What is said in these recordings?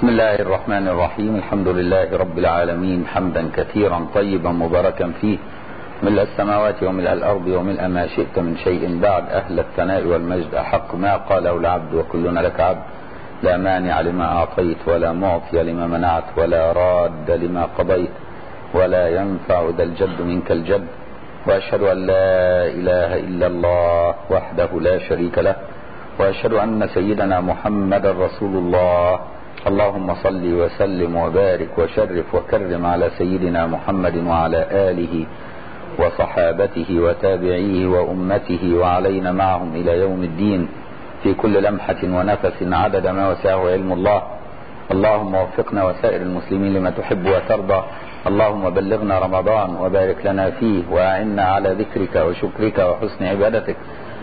بسم الله الرحمن الرحيم الحمد لله رب العالمين حمدا كثيرا طيبا مباركا فيه ملء السماوات وملء الأرض وملء ما شئت من شيء بعد أهل الثناء والمجد أحق ما قاله العبد وكلنا لك عبد لا مانع لما أعطيت ولا معطي لما منعت ولا راد لما قضيت ولا ينفع ذا الجد منك الجد وأشهد أن لا إله إلا الله وحده لا شريك له وأشهد أن سيدنا محمد رسول الله اللهم صل وسلم وبارك وشرف وكرم على سيدنا محمد وعلى آله وصحابته وتابعيه وأمته وعلينا معهم إلى يوم الدين في كل لمحة ونفس عدد ما وسعه علم الله اللهم وفقنا وسائر المسلمين لما تحب وترضى اللهم بلغنا رمضان وبارك لنا فيه وأعنا على ذكرك وشكرك وحسن عبادتك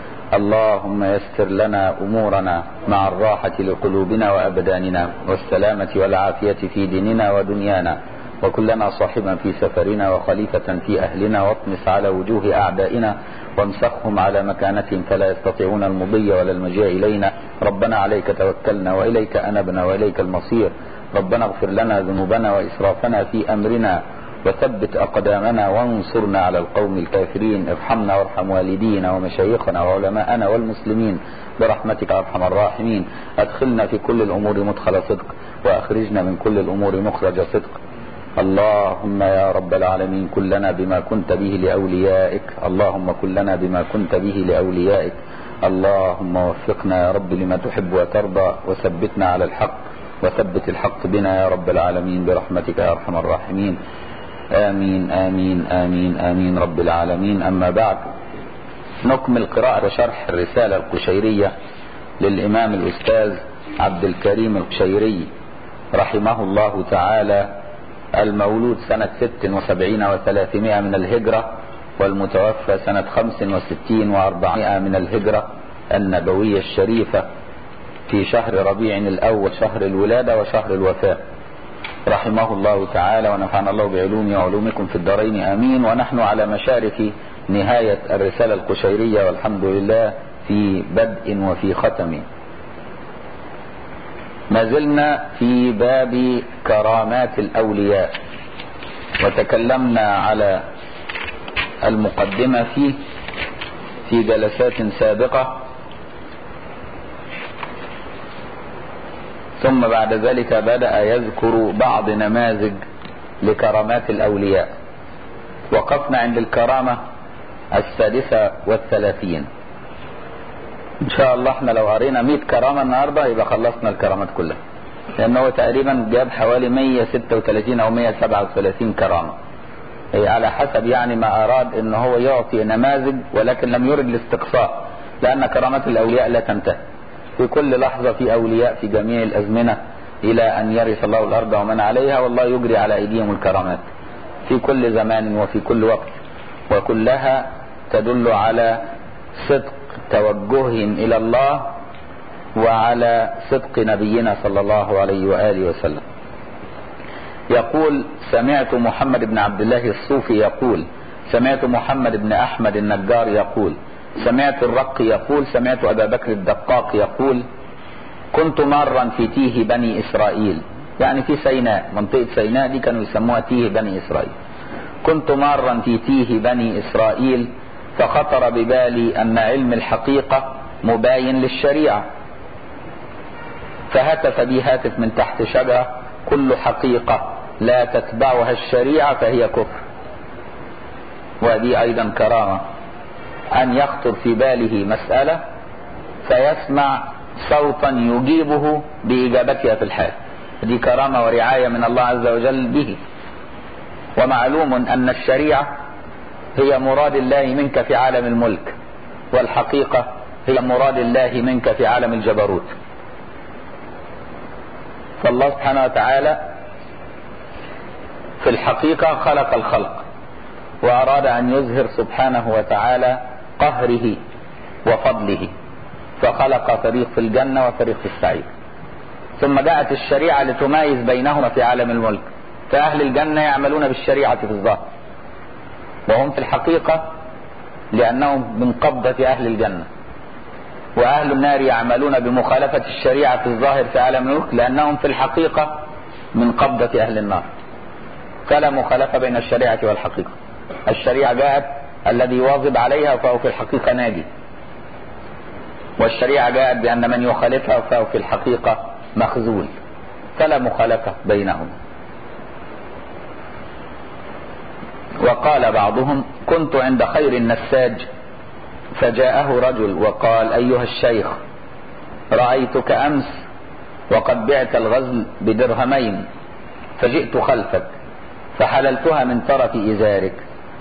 اللهم يسر لنا أمورنا مع الراحة لقلوبنا وأبداننا والسلامة والعافية في ديننا ودنيانا وكلنا صاحبا في سفرنا وخليفة في أهلنا واطمس على وجوه أعدائنا وامسخهم على مكانتهم فلا يستطيعون المضي ولا المجيء إلينا ربنا عليك توكلنا وإليك أنبنا وإليك المصير ربنا اغفر لنا ذنوبنا وإسرافنا في أمرنا وثبت أقدامنا وانصرنا على القوم الكافرين ارحمنا وارحم والدينا ومشايخنا وعلماءنا والمسلمين برحمتك أرحم الراحمين أدخلنا في كل الأمور مدخل صدق وأخرجنا من كل الأمور مخرج صدق اللهم يا رب العالمين كلنا بما كنت به لأوليائك اللهم كلنا بما كنت به لأوليائك اللهم وفقنا يا رب لما تحب وترضى وثبتنا على الحق وثبت الحق بنا يا رب العالمين برحمتك يا أرحم الراحمين آمين آمين آمين آمين رب العالمين أما بعد نكمل قراءة وشرح الرسالة القشيرية للإمام الأستاذ عبد الكريم القشيري رحمه الله تعالى المولود سنة ست وسبعين وثلاثمائة من الهجرة والمتوفى سنة خمس وستين وأربعمائة من الهجرة النبوية الشريفة في شهر ربيع الأول شهر الولادة وشهر الوفاة رحمه الله تعالى ونفعنا الله بعلومه وعلومكم في الدارين آمين ونحن على مشارف نهاية الرسالة القشيرية والحمد لله في بدء وفي ختم ما زلنا في باب كرامات الأولياء وتكلمنا على المقدمة فيه في جلسات سابقة ثم بعد ذلك بدأ يذكر بعض نماذج لكرامات الأولياء وقفنا عند الكرامة السادسة والثلاثين إن شاء الله احنا لو قرينا 100 كرامة النهاردة يبقى خلصنا الكرامات كلها لأن هو تقريبا جاب حوالي 136 أو 137 كرامة هي على حسب يعني ما أراد إن هو يعطي نماذج ولكن لم يرد الاستقصاء لأن كرامات الأولياء لا تنتهي في كل لحظة في أولياء في جميع الأزمنة إلى أن يرث الله الأرض ومن عليها والله يجري على أيديهم الكرامات في كل زمان وفي كل وقت وكلها تدل على صدق توجههم إلى الله وعلى صدق نبينا صلى الله عليه وآله وسلم يقول سمعت محمد بن عبد الله الصوفي يقول سمعت محمد بن أحمد النجار يقول سمعت الرق يقول سمعت أبا بكر الدقاق يقول كنت مرا في تيه بني إسرائيل يعني في سيناء منطقة سيناء دي كانوا يسموها تيه بني إسرائيل كنت مرا في تيه بني إسرائيل فخطر ببالي أن علم الحقيقة مباين للشريعة فهتف بي هاتف من تحت شجرة كل حقيقة لا تتبعها الشريعة فهي كفر وهذه أيضا كرامة أن يخطر في باله مسألة فيسمع صوتا يجيبه بإجابتها في الحال دي كرامة ورعاية من الله عز وجل به ومعلوم أن الشريعة هي مراد الله منك في عالم الملك والحقيقة هي مراد الله منك في عالم الجبروت فالله سبحانه وتعالى في الحقيقة خلق الخلق وأراد أن يظهر سبحانه وتعالى قهره وفضله فخلق فريق في الجنة وفريق في السعير ثم جاءت الشريعة لتمايز بينهما في عالم الملك فأهل الجنة يعملون بالشريعة في الظاهر وهم في الحقيقة لأنهم من قبضة أهل الجنة وأهل النار يعملون بمخالفة الشريعة في الظاهر في عالم الملك لأنهم في الحقيقة من قبضة أهل النار فلا مخالفة بين الشريعة والحقيقة الشريعة جاءت الذي يواظب عليها فهو في الحقيقة ناجي والشريعة جاءت بأن من يخالفها فهو في الحقيقة مخذول فلا مخالفة بينهم وقال بعضهم كنت عند خير النساج فجاءه رجل وقال أيها الشيخ رأيتك أمس وقد بعت الغزل بدرهمين فجئت خلفك فحللتها من طرف إزارك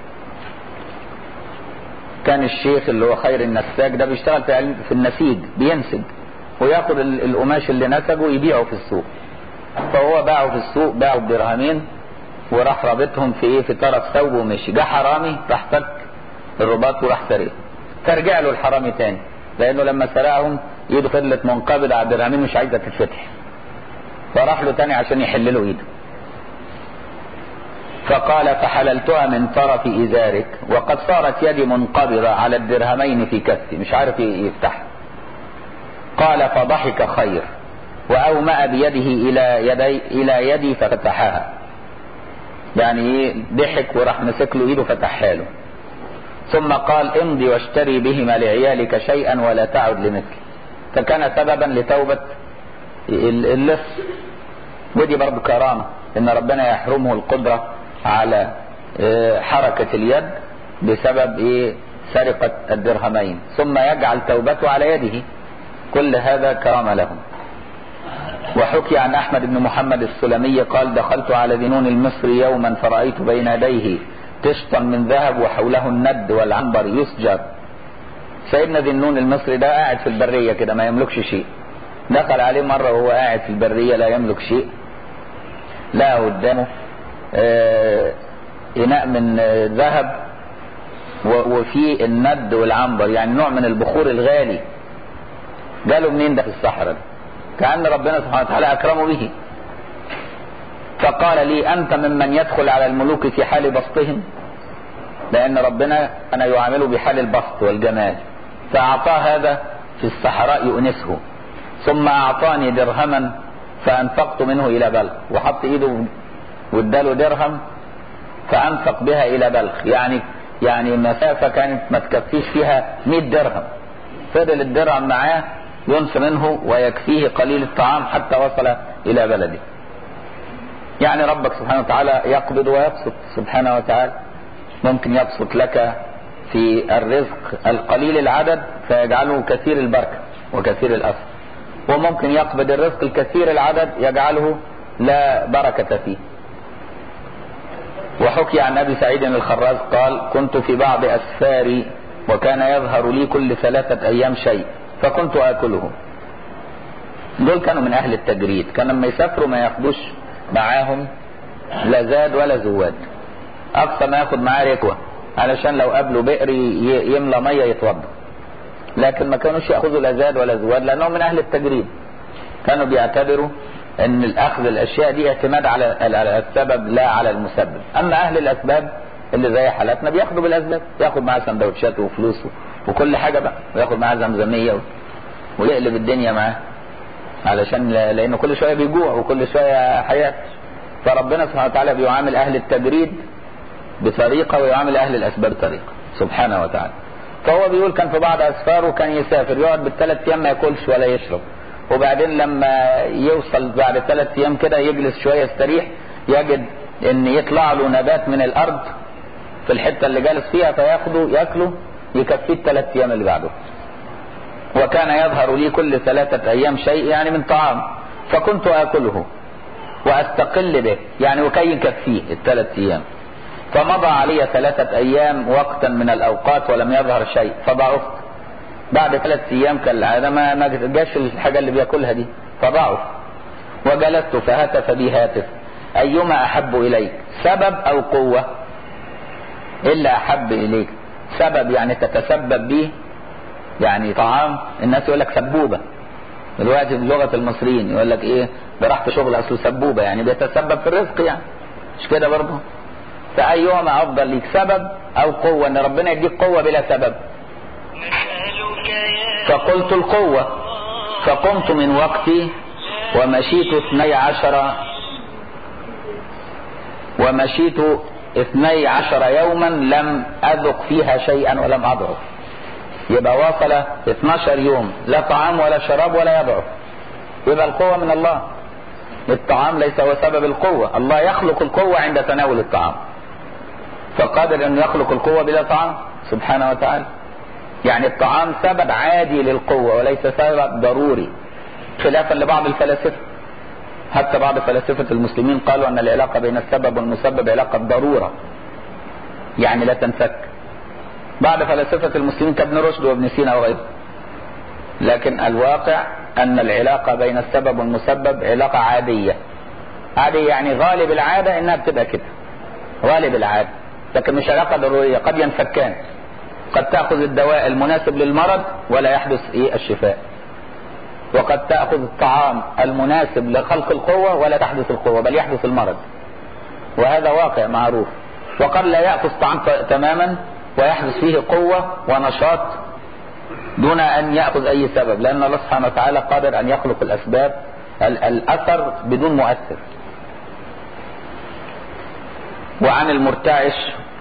كان الشيخ اللي هو خير النساج ده بيشتغل في في النسيج بينسج وياخد القماش اللي نسجه ويبيعه في السوق فهو باعه في السوق باعه بدرهمين وراح رابطهم في ايه في طرف ثوبه ومشي جه حرامي راح فك الرباط وراح سرقه فرجع له الحرامي تاني لانه لما سرقهم ايده فضلت منقبضه على الدرهمين مش عايزه تتفتح فراح له تاني عشان يحل له ايده فقال فحللتها من طرف ازارك وقد صارت يدي منقبضه على الدرهمين في كفي مش عارف يفتح قال فضحك خير واومأ بيده الى يدي الى يدي ففتحها يعني ايه ضحك وراح مسك له ايده فتحها له ثم قال امضي واشتري بهما لعيالك شيئا ولا تعد لمثلي فكان سببا لتوبة اللص ودي برضه كرامة ان ربنا يحرمه القدرة على حركة اليد بسبب ايه سرقة الدرهمين ثم يجعل توبته على يده كل هذا كرامة لهم وحكي عن احمد بن محمد السلمي قال دخلت على ذنون المصري يوما فرأيت بين يديه طشتا من ذهب وحوله الند والعنبر يسجر سيدنا ذي النون المصري ده قاعد في البرية كده ما يملكش شيء دخل عليه مرة وهو قاعد في البرية لا يملك شيء لا قدامه آه إناء من ذهب وفيه الند والعنبر يعني نوع من البخور الغالي جاله منين ده في الصحراء ده كأن ربنا سبحانه وتعالى أكرمه به فقال لي أنت ممن يدخل على الملوك في حال بسطهم لأن ربنا أنا يعامله بحال البسط والجمال فأعطاه هذا في الصحراء يؤنسه ثم أعطاني درهما فأنفقت منه إلى بلخ وحط إيده واداله درهم فأنفق بها إلى بلخ يعني يعني مسافة كانت ما تكفيش فيها 100 درهم فضل الدرهم معاه ينس منه ويكفيه قليل الطعام حتى وصل إلى بلده يعني ربك سبحانه وتعالى يقبض ويبسط سبحانه وتعالى ممكن يبسط لك في الرزق القليل العدد فيجعله كثير البركة وكثير الأثر وممكن يقبض الرزق الكثير العدد يجعله لا بركة فيه وحكي عن أبي سعيد الخراز قال كنت في بعض أسفاري وكان يظهر لي كل ثلاثة أيام شيء فكنت آكله دول كانوا من أهل التجريد كان لما يسافروا ما ياخدوش معاهم لا زاد ولا زواد أقصى ما ياخد معاه ركوة علشان لو قابله بئر يملى مية يتوضا لكن ما كانوش ياخذوا لا زاد ولا زواد لأنهم من أهل التجريد كانوا بيعتبروا ان الاخذ الاشياء دي اعتماد على السبب لا على المسبب اما اهل الاسباب اللي زي حالاتنا بياخدوا بالاسباب ياخد معاه سندوتشات وفلوس وكل حاجه بقى وياخد معاه زمزميه ويقلب الدنيا معاه علشان لانه كل شويه بيجوع وكل شويه حياه فربنا سبحانه وتعالى بيعامل اهل التجريد بطريقه ويعامل اهل الاسباب بطريقه سبحانه وتعالى فهو بيقول كان في بعض اسفاره كان يسافر يقعد بالثلاث ايام ما ياكلش ولا يشرب وبعدين لما يوصل بعد ثلاث ايام كده يجلس شويه يستريح يجد ان يطلع له نبات من الارض في الحته اللي جالس فيها فياخده ياكله يكفيه الثلاث ايام اللي بعده وكان يظهر لي كل ثلاثة أيام شيء يعني من طعام فكنت آكله وأستقل به يعني وكي يكفيه الثلاث أيام فمضى علي ثلاثة أيام وقتا من الأوقات ولم يظهر شيء فضعفت بعد ثلاث أيام كالعادة ما ما جاش الحاجة اللي بياكلها دي فضعف وجلست فهتف بي هاتف أيما أحب إليك سبب أو قوة إلا أحب إليك سبب يعني تتسبب به يعني طعام الناس يقول لك سبوبة دلوقتي بلغة المصريين يقول لك ايه ده رحت شغل اصله سبوبة يعني بيتسبب في الرزق يعني مش كده برضه فأيهما أفضل ليك سبب أو قوة إن ربنا يديك قوة بلا سبب نسألك يا فقلت القوة فقمت من وقتي ومشيت اثني عشر ومشيت اثني عشر يوما لم أذق فيها شيئا ولم أضعف يبقى واصل 12 يوم لا طعام ولا شراب ولا يضعف يبقى القوة من الله الطعام ليس هو سبب القوة الله يخلق القوة عند تناول الطعام فقادر أن يخلق القوة بلا طعام سبحانه وتعالى يعني الطعام سبب عادي للقوة وليس سبب ضروري خلافا لبعض الفلاسفة حتى بعض فلاسفة المسلمين قالوا أن العلاقة بين السبب والمسبب علاقة ضرورة يعني لا تنفك بعض فلاسفة المسلمين كابن رشد وابن سينا وغيره لكن الواقع أن العلاقة بين السبب والمسبب علاقة عادية عادية يعني غالب العادة إنها بتبقى كده غالب العادة لكن مش علاقة ضرورية قد ينفكان قد تأخذ الدواء المناسب للمرض ولا يحدث إيه الشفاء وقد تأخذ الطعام المناسب لخلق القوة ولا تحدث القوة بل يحدث المرض وهذا واقع معروف وقد لا يأخذ طعام تماما ويحدث فيه قوة ونشاط دون أن يأخذ أي سبب لأن الله سبحانه وتعالى قادر أن يخلق الأسباب الأثر بدون مؤثر وعن المرتعش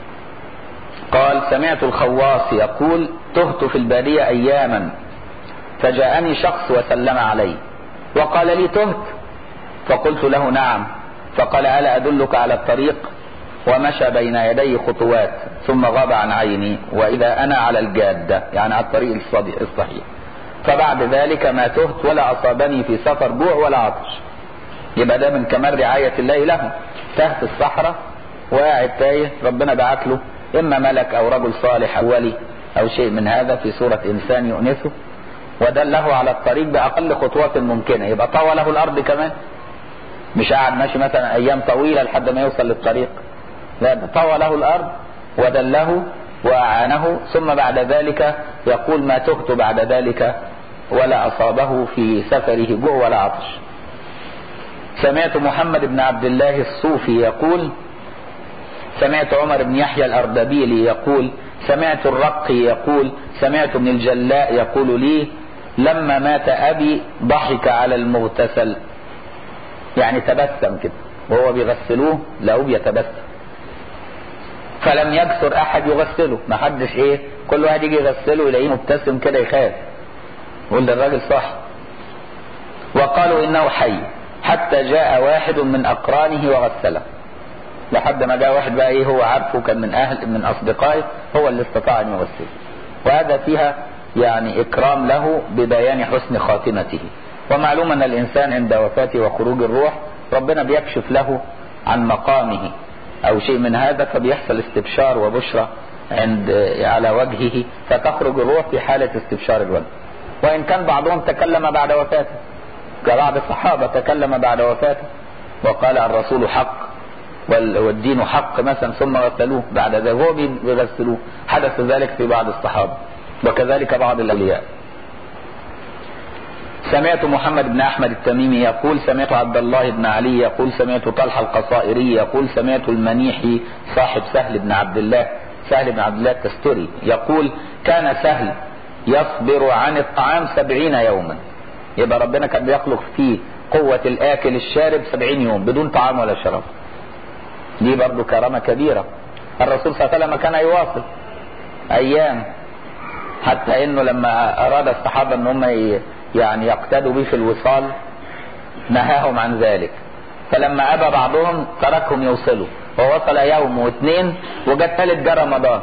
قال سمعت الخواص يقول تهت في البادية أياما فجاءني شخص وسلم علي وقال لي تهت فقلت له نعم فقال ألا أدلك على الطريق ومشى بين يدي خطوات ثم غاب عن عيني وإذا أنا على الجادة يعني على الطريق الصحيح فبعد ذلك ما تهت ولا أصابني في سفر جوع ولا عطش يبقى ده من كمال رعاية الله له تهت الصحراء وقاعد تايه ربنا بعت له إما ملك أو رجل صالح أو ولي أو شيء من هذا في صورة إنسان يؤنسه ودله على الطريق بأقل خطوات ممكنة يبقى طوى له الأرض كمان مش قاعد ماشي مثلا أيام طويلة لحد ما يوصل للطريق لا ده طوى له الأرض ودله وأعانه ثم بعد ذلك يقول ما تهت بعد ذلك ولا أصابه في سفره جوع ولا عطش سمعت محمد بن عبد الله الصوفي يقول سمعت عمر بن يحيى الأردبيلي يقول سمعت الرقي يقول سمعت ابن الجلاء يقول لي لما مات أبي ضحك على المغتسل يعني تبسم كده وهو بيغسلوه لقوه بيتبسم فلم يكثر احد يغسله ما حدش ايه كل واحد يجي يغسله يلاقيه مبتسم كده يخاف يقول ده الراجل صح وقالوا انه حي حتى جاء واحد من اقرانه وغسله لحد ما جاء واحد بقى ايه هو عارفه كان من اهل من اصدقائه هو اللي استطاع ان يغسله وهذا فيها يعني اكرام له ببيان حسن خاتمته ومعلوم ان الانسان عند وفاته وخروج الروح ربنا بيكشف له عن مقامه او شيء من هذا فبيحصل استبشار وبشرى عند على وجهه فتخرج الروح في حالة استبشار الوجه وان كان بعضهم تكلم بعد وفاته كبعض الصحابة تكلم بعد وفاته وقال الرسول حق والدين حق مثلا ثم غسلوه بعد ذلك هو بيغسلوه حدث ذلك في بعض الصحابة وكذلك بعض الاولياء سمعت محمد بن احمد التميمي يقول سمعت عبد الله بن علي يقول سمعت طلحه القصائري يقول سمعت المنيحي صاحب سهل بن عبد الله سهل بن عبد الله التستري يقول كان سهل يصبر عن الطعام سبعين يوما يبقى ربنا كان بيخلق فيه قوة الآكل الشارب سبعين يوم بدون طعام ولا شراب دي برضو كرامة كبيرة الرسول صلى الله عليه وسلم كان يواصل أيام حتى انه لما اراد الصحابة ان هم يعني يقتدوا به في الوصال نهاهم عن ذلك فلما ابى بعضهم تركهم يوصلوا ووصل يوم واثنين وجت ثالث جه رمضان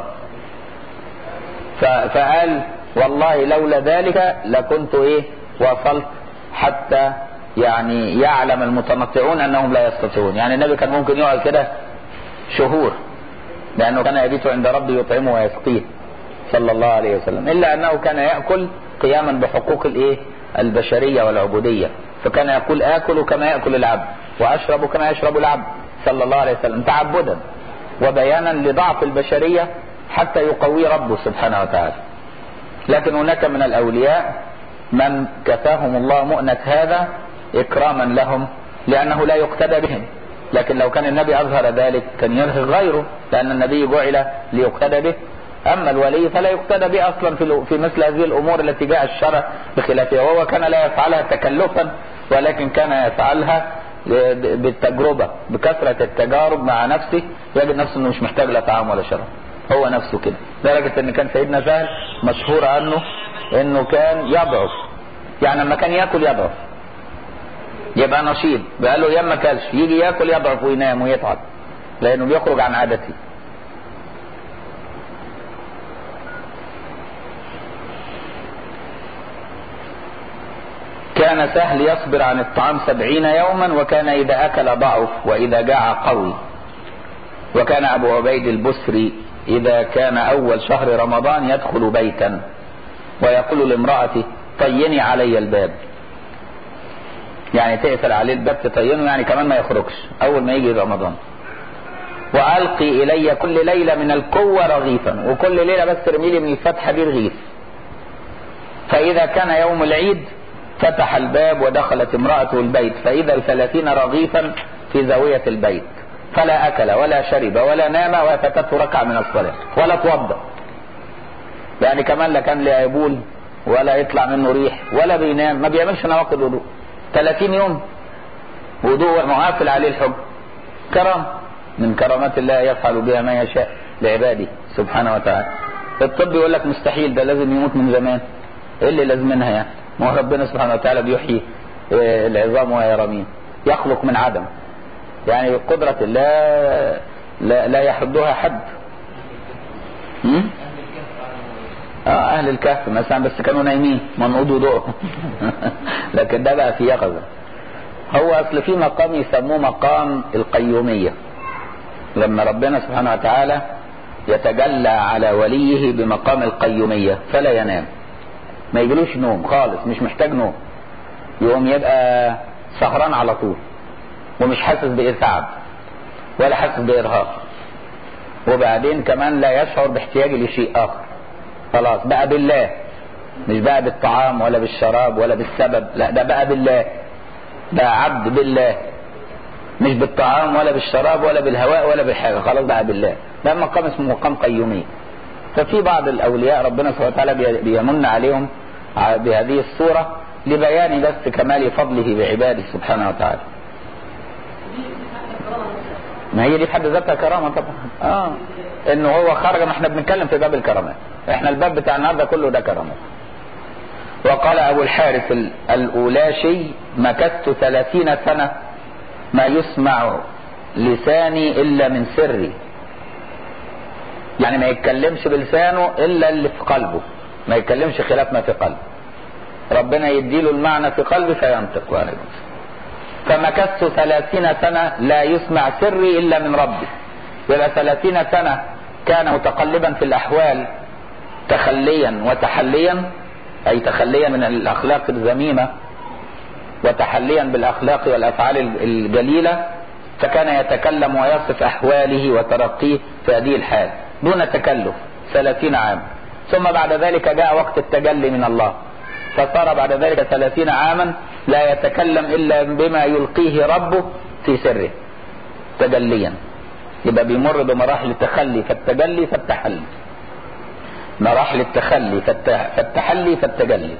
فقال والله لولا ذلك لكنت ايه وصلت حتى يعني يعلم المتمتعون انهم لا يستطيعون يعني النبي كان ممكن يقعد كده شهور لانه كان يبيت عند ربه يطعمه ويسقيه صلى الله عليه وسلم الا انه كان ياكل قياما بحقوق الايه البشريه والعبوديه فكان يقول اكل كما ياكل العبد واشرب كما يشرب العبد صلى الله عليه وسلم تعبدا وبيانا لضعف البشريه حتى يقوي ربه سبحانه وتعالى لكن هناك من الاولياء من كفاهم الله مؤنة هذا اكراما لهم لانه لا يقتدى بهم لكن لو كان النبي اظهر ذلك كان يرهق غيره لان النبي جعل ليقتدى به اما الولي فلا يقتدى به اصلا في في مثل هذه الامور التي جاء الشرع بخلافها وهو كان لا يفعلها تكلفا ولكن كان يفعلها بالتجربة بكثرة التجارب مع نفسه يجد نفسه انه مش محتاج لا طعام ولا شراب هو نفسه كده لدرجة ان كان سيدنا سهل مشهور عنه انه كان يضعف يعني لما كان ياكل يضعف يبقى نشيط بقى له ايام ما كلش يجي ياكل يضعف وينام ويتعب لانه بيخرج عن عادته كان سهل يصبر عن الطعام سبعين يوما وكان إذا أكل ضعف وإذا جاع قوي وكان أبو عبيد البسري إذا كان أول شهر رمضان يدخل بيتا ويقول لامرأته طيني علي الباب يعني تقفل عليه الباب تطينه يعني كمان ما يخرجش أول ما يجي رمضان وألقي إلي كل ليلة من القوة رغيفا وكل ليلة بس ترمي لي من الفتحة دي رغيف فإذا كان يوم العيد فتح الباب ودخلت امرأته البيت فإذا الثلاثين رغيفا في زاوية البيت فلا أكل ولا شرب ولا نام وفاتته ركعة من الصلاة ولا توضأ يعني كمان لا كان لا يبول ولا يطلع منه ريح ولا بينام ما بيعملش نواقض وضوء 30 يوم وضوء معافل عليه الحكم كرم من كرامات الله يفعل بها ما يشاء لعباده سبحانه وتعالى الطب يقول لك مستحيل ده لازم يموت من زمان ايه اللي لازمنها يعني ما هو ربنا سبحانه وتعالى بيحيي العظام وهي رميم يخلق من عدم يعني قدرة الله لا, لا يحدها حد اه اهل الكهف مثلا بس كانوا نايمين منقود وضوءهم لكن ده بقى في يقظة هو اصل في مقام يسموه مقام القيومية لما ربنا سبحانه وتعالى يتجلى على وليه بمقام القيومية فلا ينام ما يجيلوش نوم خالص مش محتاج نوم يقوم يبقى سهران على طول ومش حاسس بإتعاب ولا حاسس بإرهاق وبعدين كمان لا يشعر باحتياج لشيء آخر خلاص بقى بالله مش بقى بالطعام ولا بالشراب ولا بالسبب لا ده بقى بالله بقى عبد بالله مش بالطعام ولا بالشراب ولا بالهواء ولا بالحاجة خلاص بقى بالله ده مقام اسمه مقام قيومية ففي بعض الأولياء ربنا سبحانه وتعالى بيمن عليهم بهذه الصورة لبيان بس كمال فضله بعباده سبحانه وتعالى ما هي دي في حد ذاتها كرامة طبعا اه انه هو خرج ما احنا بنتكلم في باب الكرامات احنا الباب بتاع النهارده كله ده كرامات وقال ابو الحارث الاولاشي مكثت ثلاثين سنة ما يسمع لساني الا من سري يعني ما يتكلمش بلسانه الا اللي في قلبه ما يتكلمش خلاف ما في قلبه ربنا يديله المعنى في قلبه فينطق وارد فمكثت ثلاثين سنة لا يسمع سري إلا من ربي يبقى ثلاثين سنة كان متقلبا في الأحوال تخليا وتحليا أي تخليا من الأخلاق الذميمة وتحليا بالأخلاق والأفعال الجليلة فكان يتكلم ويصف أحواله وترقيه في هذه الحال دون تكلف ثلاثين عام ثم بعد ذلك جاء وقت التجلي من الله فصار بعد ذلك ثلاثين عاما لا يتكلم إلا بما يلقيه ربه في سره تجليا يبقى بيمر بمراحل التخلي فالتجلي فالتحلي مراحل التخلي فالتحلي فالتجلي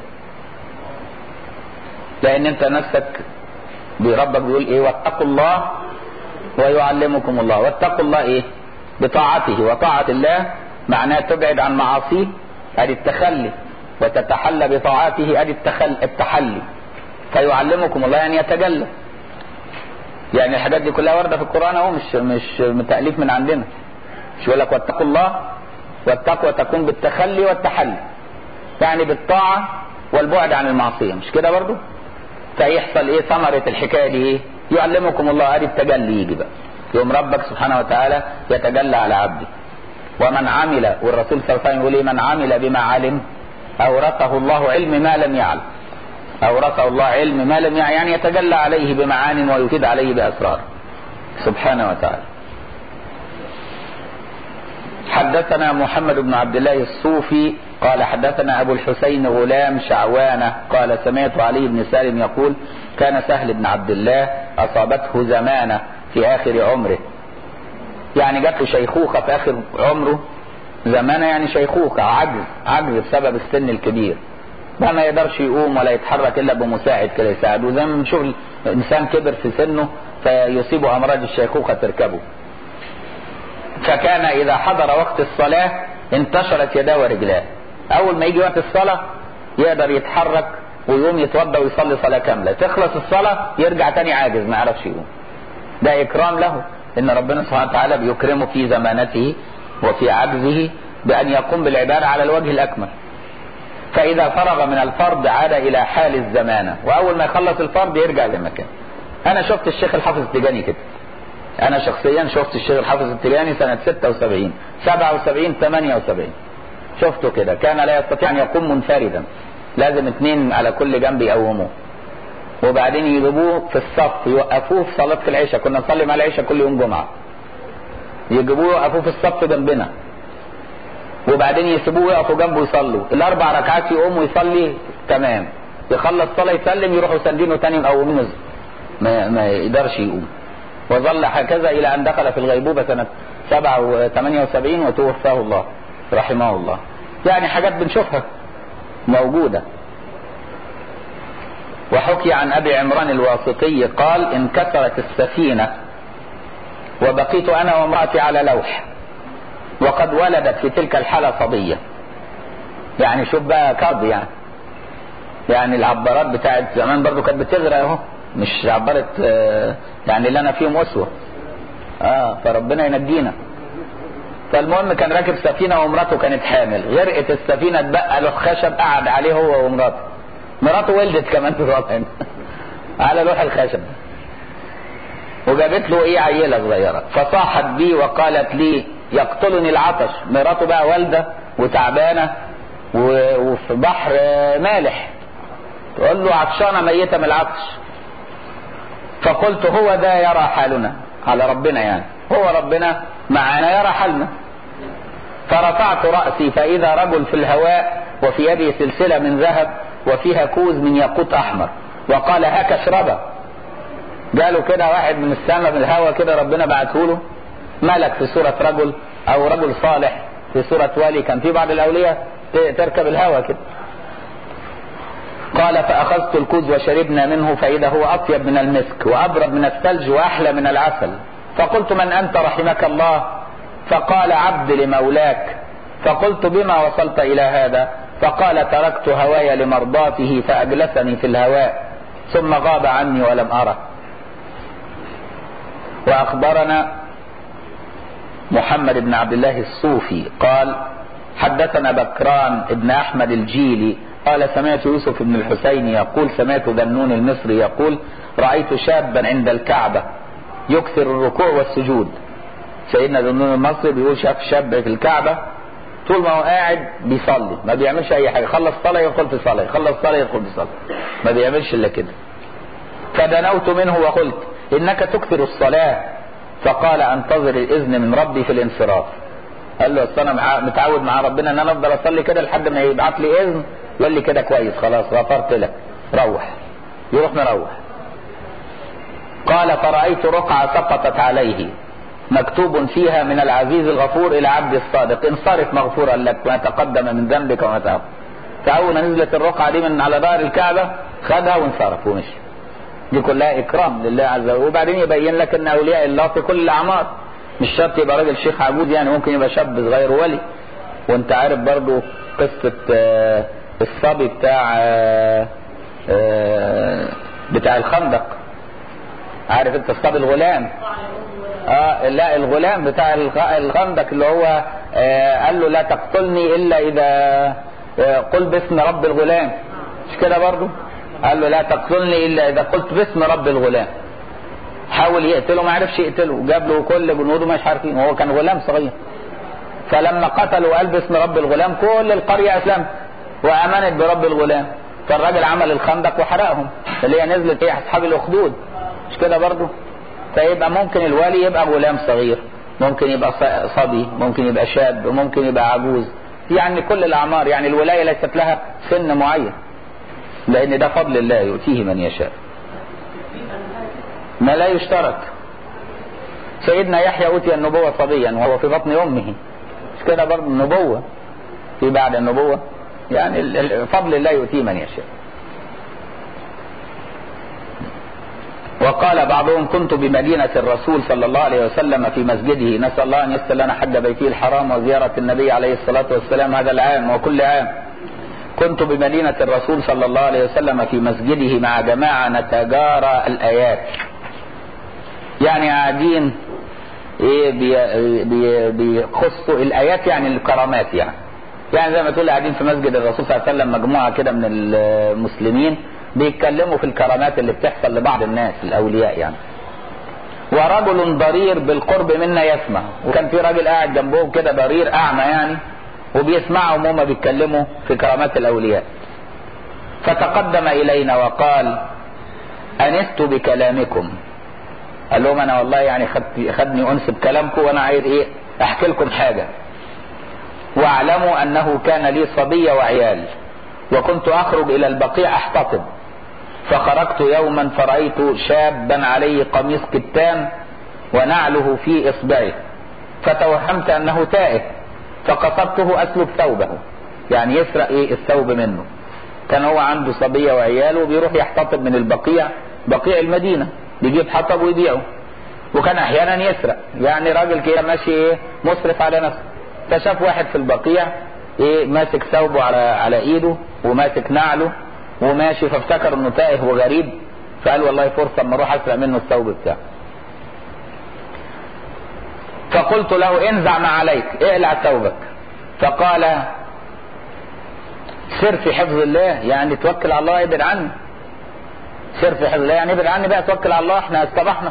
لأن أنت نفسك بربك بيقول إيه واتقوا الله ويعلمكم الله واتقوا الله إيه بطاعته وطاعة الله معناه تبعد عن معاصيه ادي التخلي وتتحلى بطاعاته ادي التخل... التحلي فيعلمكم الله يعني يتجلى يعني الحاجات دي كلها وارده في القران اهو مش مش تاليف من عندنا مش يقول لك واتقوا الله والتقوى تكون بالتخلي والتحلي يعني بالطاعه والبعد عن المعصيه مش كده برضو فيحصل ايه ثمره الحكايه دي ايه يعلمكم الله ادي التجلي يجي بقى يوم ربك سبحانه وتعالى يتجلى على عبده ومن عمل والرسول صلى الله عليه وسلم يقول من عمل بما علم أورثه الله علم ما لم يعلم أورثه الله علم ما لم يعلم يعني يتجلى عليه بمعان ويفيد عليه بأسرار سبحانه وتعالى حدثنا محمد بن عبد الله الصوفي قال حدثنا أبو الحسين غلام شعوانة قال سمعت علي بن سالم يقول كان سهل بن عبد الله أصابته زمانة في آخر عمره يعني جات له شيخوخة في آخر عمره زمانة يعني شيخوخة عجز عجز بسبب السن الكبير ده ما يقدرش يقوم ولا يتحرك الا بمساعد كده يساعده زي ما بنشوف انسان كبر في سنه فيصيبه امراض الشيخوخه تركبه فكان اذا حضر وقت الصلاه انتشرت يداه ورجلاه اول ما يجي وقت الصلاه يقدر يتحرك ويقوم يتوضا ويصلي صلاه كامله تخلص الصلاه يرجع تاني عاجز ما يعرفش يقوم ده اكرام له ان ربنا سبحانه وتعالى بيكرمه في زمانته وفي عجزه بان يقوم بالعباده على الوجه الاكمل فإذا فرغ من الفرض عاد إلى حال الزمانة وأول ما يخلص الفرض يرجع لمكان أنا شفت الشيخ الحافظ التجاني كده أنا شخصيا شفت الشيخ الحافظ التجاني سنة 76 77 78 شفته كده كان لا يستطيع أن يقوم منفردا لازم اثنين على كل جنب يقوموه وبعدين يجيبوه في الصف يوقفوه في صلاة العشاء كنا نصلي مع العشاء كل يوم جمعة يجيبوه يوقفوه في الصف جنبنا وبعدين يسيبوه يقفوا جنبه يصلوا الاربع ركعات يقوم ويصلي تمام يخلص صلاه يسلم يروحوا ساندينه تاني مقومينه ما, ما يقدرش يقوم وظل هكذا الى ان دخل في الغيبوبه سنه 78 وتوفاه الله رحمه الله يعني حاجات بنشوفها موجوده وحكي عن ابي عمران الواسطي قال انكسرت السفينه وبقيت انا وامراتي على لوح وقد ولدت في تلك الحالة صبية يعني شوف بقى كض يعني يعني العبارات بتاعت زمان برضو كانت بتغرق اهو مش عبارة آه يعني اللي انا فيهم اسوة اه فربنا ينجينا فالمهم كان راكب سفينة ومراته كانت حامل غرقت السفينة اتبقى له خشب قعد عليه هو ومراته مراته ولدت كمان في الوطن على لوح الخشب وجابت له ايه عيلة صغيرة فصاحت بي وقالت لي يقتلني العطش مراته بقى والدة وتعبانة وفي بحر مالح تقول له عطشانة ميتة من العطش فقلت هو ده يرى حالنا على ربنا يعني هو ربنا معنا يرى حالنا فرفعت رأسي فإذا رجل في الهواء وفي يده سلسلة من ذهب وفيها كوز من ياقوت أحمر وقال هاك اشربه جاله كده واحد من السماء من الهواء كده ربنا بعته له ملك في صورة رجل أو رجل صالح في صورة والي كان في بعض الأولياء تركب الهوى كده قال فأخذت الكوز وشربنا منه فإذا هو أطيب من المسك وأبرد من الثلج وأحلى من العسل فقلت من أنت رحمك الله فقال عبد لمولاك فقلت بما وصلت إلى هذا فقال تركت هواي لمرضاته فأجلسني في الهواء ثم غاب عني ولم أره وأخبرنا محمد بن عبد الله الصوفي قال حدثنا بكران بن احمد الجيلي قال سمعت يوسف بن الحسين يقول سمعت ذنون المصري يقول رايت شابا عند الكعبه يكثر الركوع والسجود سيدنا ذنون المصري بيقول شاف شاب في الكعبه طول ما هو قاعد بيصلي ما بيعملش اي حاجه خلص صلاه يدخل في صلاه يخلص صلاه يدخل في صلاه ما بيعملش الا كده فدنوت منه وقلت انك تكثر الصلاه فقال انتظر الاذن من ربي في الانصراف قال له اصل انا متعود مع ربنا ان انا افضل اصلي كده لحد ما يبعت لي اذن يقول لي كده كويس خلاص غفرت لك روح يروح مروح قال فرايت رقعه سقطت عليه مكتوب فيها من العزيز الغفور الى عبد الصادق انصرف مغفورا لك ما تقدم من ذنبك وما تأخر فاول ما نزلت الرقعه دي من على ظهر الكعبه خدها وانصرف ومشي دي كلها اكرام لله عز وجل وبعدين يبين لك ان اولياء الله في كل الاعمار مش شرط يبقى راجل شيخ عجوز يعني ممكن يبقى شاب صغير ولي وانت عارف برضو قصة الصبي بتاع بتاع الخندق عارف انت الصبي الغلام اه لا الغلام بتاع الخندق اللي هو آه قال له لا تقتلني الا اذا آه قل باسم رب الغلام مش كده برضو قال له لا تقتلني الا اذا قلت باسم رب الغلام حاول يقتله ما عرفش يقتله جاب له كل جنوده مش عارفين وهو كان غلام صغير فلما قتلوا وقال باسم رب الغلام كل القرية اسلمت وامنت برب الغلام فالراجل عمل الخندق وحرقهم اللي هي نزلت ايه اصحاب الاخدود مش كده برضه فيبقى ممكن الولي يبقى غلام صغير ممكن يبقى صبي ممكن يبقى شاب ممكن يبقى عجوز يعني كل الاعمار يعني الولايه ليست لها سن معين لان ده فضل الله يؤتيه من يشاء ما لا يشترط سيدنا يحيى أوتي النبوة صبيا وهو في بطن أمه كده برضه النبوة في بعد النبوة يعني ال- ال- فضل الله يؤتيه من يشاء وقال بعضهم كنت بمدينة الرسول صلى الله عليه وسلم في مسجده نسأل الله أن يسر لنا حج بيته الحرام وزيارة النبي عليه الصلاة والسلام هذا العام وكل عام كنت بمدينة الرسول صلى الله عليه وسلم في مسجده مع جماعة نتجارى الآيات يعني قاعدين ايه بي- بي- بيخصوا الايات يعني الكرامات يعني يعني زي ما تقول قاعدين في مسجد الرسول صلى الله عليه وسلم مجموعه كده من المسلمين بيتكلموا في الكرامات اللي بتحصل لبعض الناس الاولياء يعني ورجل ضرير بالقرب منا يسمع وكان في راجل قاعد جنبهم كده ضرير اعمى يعني وبيسمعهم هما بيتكلموا في كرامات الاولياء فتقدم الينا وقال انست بكلامكم قال لهم انا والله يعني خدت خدني انس بكلامكم وانا عايز ايه احكي لكم حاجه واعلموا انه كان لي صبيه وعيال وكنت اخرج الى البقيع احتطب فخرجت يوما فرايت شابا عليه قميص كتان ونعله في اصبعه فتوهمت انه تائه فقصدته اسلب ثوبه يعني يسرق ايه الثوب منه كان هو عنده صبيه وعياله وبيروح يحتطب من البقيع بقيع المدينه بيجيب حطب ويبيعه وكان احيانا يسرق يعني راجل كده ماشي ايه مسرف على نفسه فشاف واحد في البقيع ايه ماسك ثوبه على على ايده وماسك نعله وماشي فافتكر انه تائه وغريب فقال والله فرصه اما اروح اسرق منه الثوب بتاعه فقلت له انزع ما عليك اقلع ثوبك فقال سر في حفظ الله يعني توكل على الله ابعد عني سر في حفظ الله يعني ابعد عني بقى توكل على الله احنا اصطبحنا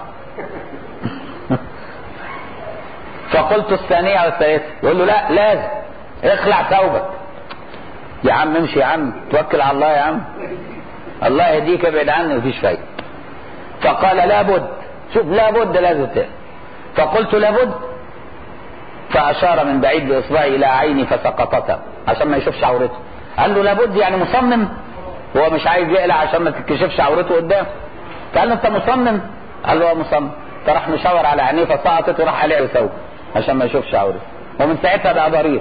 فقلت الثانية والثالثة يقول له لا لازم اخلع ثوبك يا عم امشي يا عم توكل على الله يا عم الله يهديك ابعد عني مفيش فايدة فقال لابد شوف لابد لازم تعمل فقلت لابد فأشار من بعيد بإصبعه إلى عيني فسقطتها عشان ما يشوفش عورته قال له لابد يعني مصمم هو مش عايز يقلع عشان ما تتكشفش عورته قدامه فقال له انت مصمم قال له هو مصمم فراح مشاور على عينيه فسقطت وراح قلع له ثوبه عشان ما يشوفش عورته ومن ساعتها بقى ضرير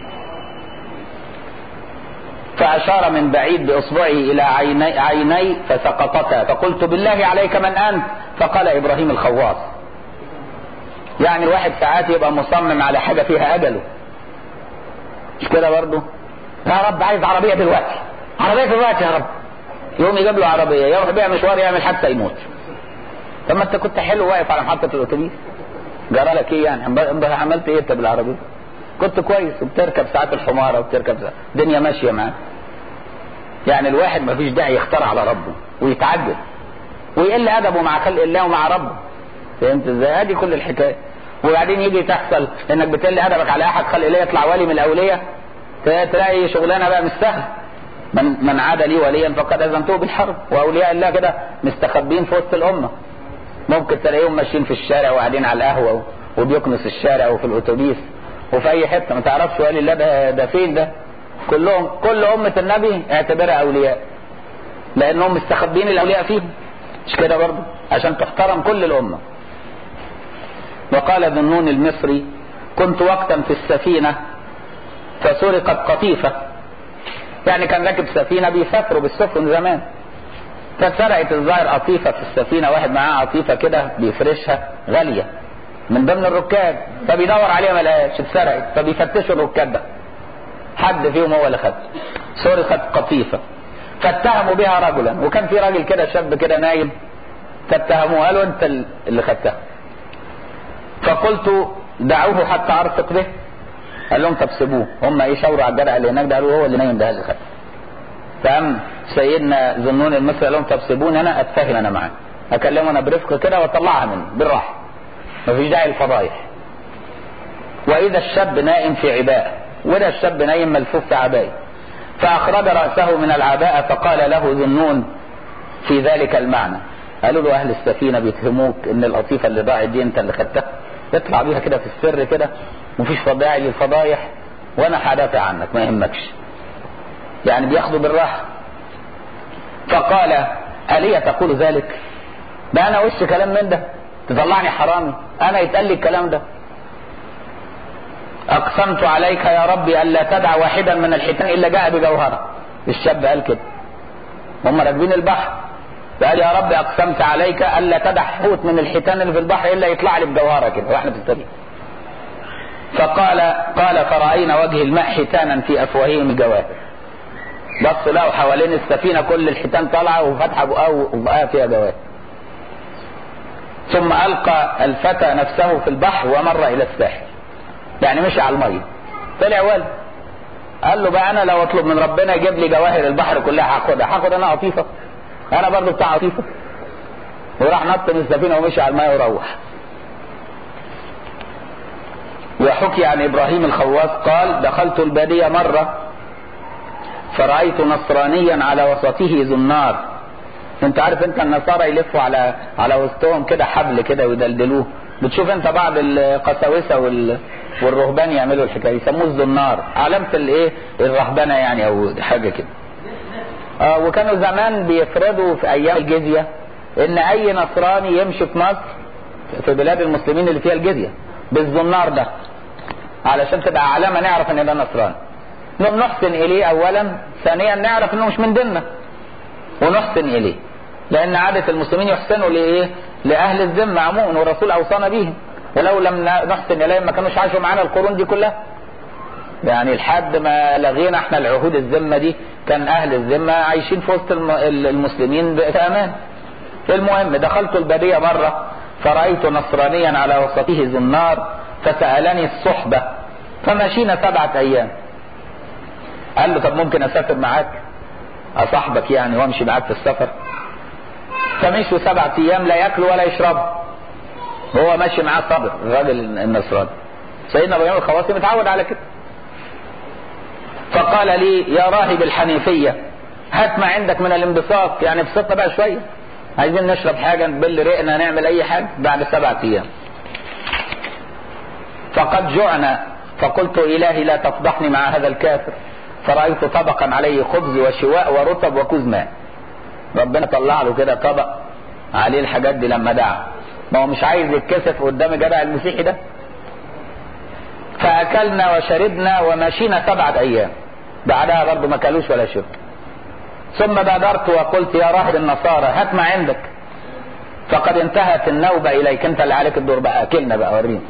فأشار من بعيد بإصبعه إلى عيني, عيني فسقطتا فقلت بالله عليك من أنت فقال إبراهيم الخواص يعني الواحد ساعات يبقى مصمم على حاجة فيها أجله مش كده برضه يا رب عايز عربية دلوقتي عربية دلوقتي يا رب يقوم يجيب له عربية يروح بيها مشوار يعمل حادثة يموت طب ما انت كنت حلو واقف على محطة الأتوبيس جرى لك ايه يعني عملت ايه انت بالعربية كنت كويس وبتركب ساعات الحمارة وبتركب ساعات. الدنيا ماشية معاك يعني الواحد ما فيش داعي يختار على ربه ويتعجب ويقل ادبه مع خلق الله ومع ربه فهمت ازاي ادي كل الحكايه وبعدين يجي تحصل انك بتقل ادبك على احد خلق الله يطلع ولي من الاولياء تلاقي شغلانه بقى مش سهله من من عاد لي وليا فقد اذنته بالحرب واولياء الله كده مستخبين في وسط الامه ممكن تلاقيهم ماشيين في الشارع وقاعدين على القهوه وبيكنس الشارع وفي الاتوبيس وفي اي حته ما تعرفش ولي الله ده ده فين ده كلهم كل امه النبي اعتبرها اولياء لانهم مستخبين الاولياء فيهم مش كده برضه عشان تحترم كل الامه وقال ذنون المصري كنت وقتا في السفينه فسرقت قطيفه يعني كان راكب سفينه بيسافروا بالسفن زمان فسرقت الظاهر قطيفه في السفينه واحد معاه قطيفه كده بيفرشها غاليه من ضمن الركاب فبيدور عليها ما لقاش اتسرقت فبيفتشوا الركاب ده حد فيهم هو اللي خدها سرقت قطيفه فاتهموا بها رجلا وكان في راجل كده شاب كده نايم فاتهموه قالوا انت اللي خدتها فقلت دعوه حتى ارفق به قال لهم طب سيبوه هم ايه شاوروا على الجدع اللي هناك ده قالوا هو اللي نايم ده اللي خدها فقام سيدنا ذنون المصري قال لهم طب سيبوني انا اتفاهم انا معاه اكلمه انا برفق كده واطلعها منه بالراحه مفيش داعي للفضايح واذا الشاب نائم في عباءه وده الشاب نايم ملفوف في عبايه فاخرج راسه من العباءه فقال له ذنون في ذلك المعنى قالوا له اهل السفينه بيتهموك ان القطيفه اللي ضاعت دي انت اللي خدتها اطلع بيها كده في السر كده مفيش داعي للفضايح وانا هدافع عنك ما يهمكش يعني بياخدوا بالراحه فقال الي تقول ذلك ده انا وش كلام من ده تطلعني حرامي انا يتقال لي الكلام ده اقسمت عليك يا ربي الا تدع واحدا من الحيتان الا جاء بجوهره الشاب قال كده هم راكبين البحر فقال يا رب اقسمت عليك الا تدع حوت من الحيتان اللي في البحر الا يطلع لي بجوهره كده واحنا في الطريق فقال قال فرأينا وجه الماء حيتانا في افواههم الجواهر بص لقوا حوالين السفينة كل الحيتان طالعة وفتحة بقاه وبقاه فيها جواهر ثم ألقى الفتى نفسه في البحر ومر إلى الساحل يعني مشي على المية طلع ولد قال له بقى أنا لو أطلب من ربنا يجيب لي جواهر البحر كلها هاخدها هاخد أنا قطيفة أنا برضو بتاع قطيفة وراح نط من السفينة ومشي على المية وروح وحكي عن إبراهيم الخواص قال دخلت البادية مرة فرأيت نصرانيا على وسطه زنار انت عارف انت النصارى يلفوا على على وسطهم كده حبل كده ويدلدلوه بتشوف انت بعض القساوسه وال والرهبان يعملوا الحكايه يسموه الزنار علامه الايه الرهبنه يعني او حاجه كده آه وكانوا زمان بيفرضوا في ايام الجزيه ان اي نصراني يمشي في مصر في بلاد المسلمين اللي فيها الجزيه بالزنار ده علشان تبقى علامه نعرف ان ده نصراني نحسن اليه اولا ثانيا نعرف انه مش من ديننا ونحسن اليه لان عادة المسلمين يحسنوا لايه لاهل الذمة عموما والرسول اوصانا بهم ولو لم نحسن اليهم ما كانوش عاشوا معانا القرون دي كلها يعني لحد ما لغينا احنا العهود الذمة دي كان اهل الذمة عايشين في وسط المسلمين في امان المهم دخلت البادية مرة فرأيت نصرانيا على وسطه زنار فسألني الصحبة فمشينا سبعة ايام قال له طب ممكن اسافر معاك اصاحبك يعني وامشي معاك في السفر فمشوا سبعة ايام لا ياكل ولا يشرب هو ماشي معاه صبر الراجل النصراني سيدنا ابراهيم الخواصي متعود على كده فقال لي يا راهب الحنيفية هات ما عندك من الانبساط يعني ابسطنا بقى شوية عايزين نشرب حاجة نبل رقنا نعمل اي حاجة بعد سبعة ايام فقد جعنا فقلت الهي لا تفضحني مع هذا الكافر فرأيت طبقا عليه خبز وشواء ورطب وكوز ماء ربنا طلع له كده طبق عليه الحاجات دي لما دعا ما هو مش عايز يتكسف قدام جدع المسيحي ده فأكلنا وشربنا ومشينا سبعة أيام بعدها برضه ما كلوش ولا شرب ثم بادرت وقلت يا راهب النصارى هات ما عندك فقد انتهت النوبة إليك أنت اللي عليك الدور بقى أكلنا بقى ورينا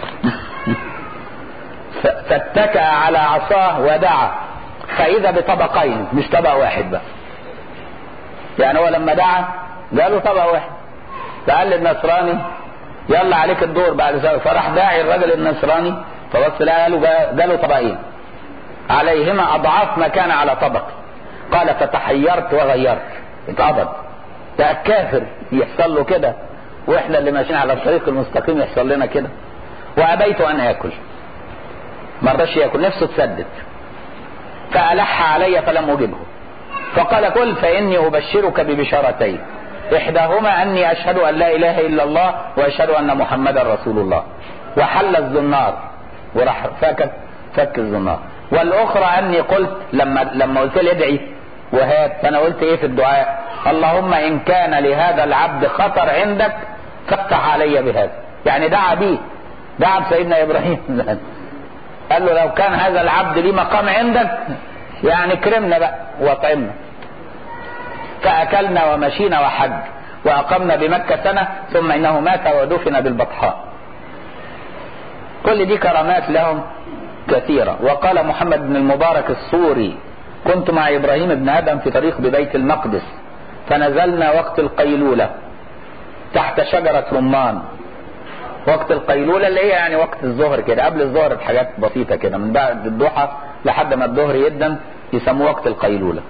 فاتكأ على عصاه ودعا فإذا بطبقين مش طبق واحد بقى يعني هو لما دعا قالوا طبق واحد فقال للنصراني يلا عليك الدور بعد ذلك فراح داعي الرجل النصراني فبص لها قالوا قالوا طبقين عليهما أضعاف ما كان على طبق قال فتحيرت وغيرت اتقبض ده الكافر يحصل له كده واحنا اللي ماشيين على الطريق المستقيم يحصل لنا كده وابيت ان اكل ما رضاش ياكل نفسه تسدد فألح علي فلم أجبه فقال كل فإني أبشرك ببشارتين إحداهما أني أشهد أن لا إله إلا الله وأشهد أن محمدا رسول الله وحل الزنار وراح فك فك الزنار والأخرى أني قلت لما لما قلت لي ادعي وهات فأنا قلت إيه في الدعاء اللهم إن كان لهذا العبد خطر عندك فافتح علي بهذا يعني دعا بيه دعا بسيدنا إبراهيم قال له لو كان هذا العبد ليه مقام عندك يعني كرمنا بقى واطعمنا فأكلنا ومشينا وحج وأقمنا بمكة سنة ثم إنه مات ودفن بالبطحاء كل دي كرامات لهم كثيرة وقال محمد بن المبارك الصوري كنت مع إبراهيم بن آدم في طريق ببيت المقدس فنزلنا وقت القيلولة تحت شجرة رمان وقت القيلولة اللي هي يعني وقت الظهر كده قبل الظهر بحاجات بسيطة كده من بعد الضحى لحد ما الظهر يدن يسموه وقت القيلولة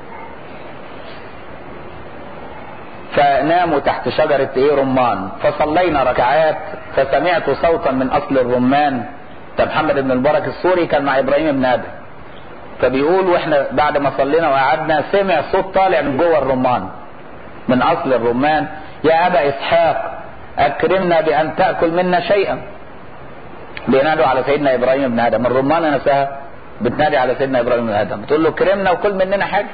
فناموا تحت شجرة ايه رمان فصلينا ركعات فسمعت صوتا من اصل الرمان ده محمد بن المبارك السوري كان مع ابراهيم بن ادم فبيقول واحنا بعد ما صلينا وقعدنا سمع صوت طالع من جوه الرمان من اصل الرمان يا ابا اسحاق اكرمنا بان تاكل منا شيئا بينادوا على سيدنا ابراهيم بن ادم الرمانه نفسها بتنادي على سيدنا ابراهيم بن ادم بتقول له كرمنا وكل مننا حاجه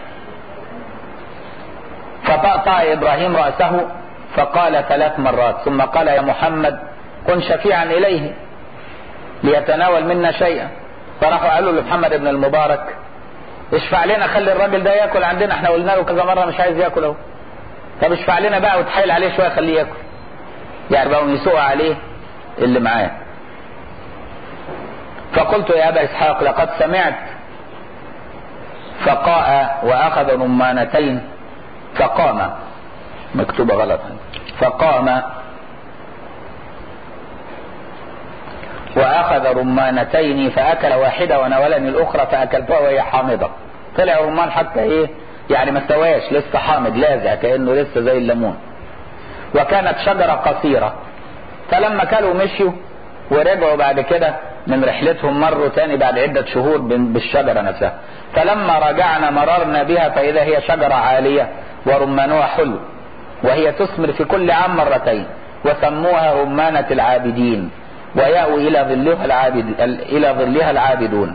فطأطأ ابراهيم راسه فقال ثلاث مرات ثم قال يا محمد كن شفيعا اليه ليتناول منا شيئا فراحوا قالوا لمحمد بن المبارك اشفع لنا خلي الراجل ده ياكل عندنا احنا قلنا له كذا مره مش عايز ياكل اهو طب اشفع لنا بقى وتحايل عليه شويه خليه ياكل يعني بقوا يسوق عليه اللي معاه فقلت يا ابا اسحاق لقد سمعت فقاء واخذ رمانتين فقام مكتوبه غلط فقام واخذ رمانتين فاكل واحده ونولني الاخرى فاكلتها وهي حامضه طلع رمان حتى ايه يعني ما استواش لسه حامض لاذع كانه لسه زي الليمون وكانت شجره قصيره فلما كلوا مشيوا ورجعوا بعد كده من رحلتهم مروا تاني بعد عدة شهور بالشجرة نفسها فلما رجعنا مررنا بها فإذا هي شجرة عالية ورمانها حلو وهي تثمر في كل عام مرتين وسموها رمانة العابدين ويأوي إلى ظلها العابد إلى ظلها العابدون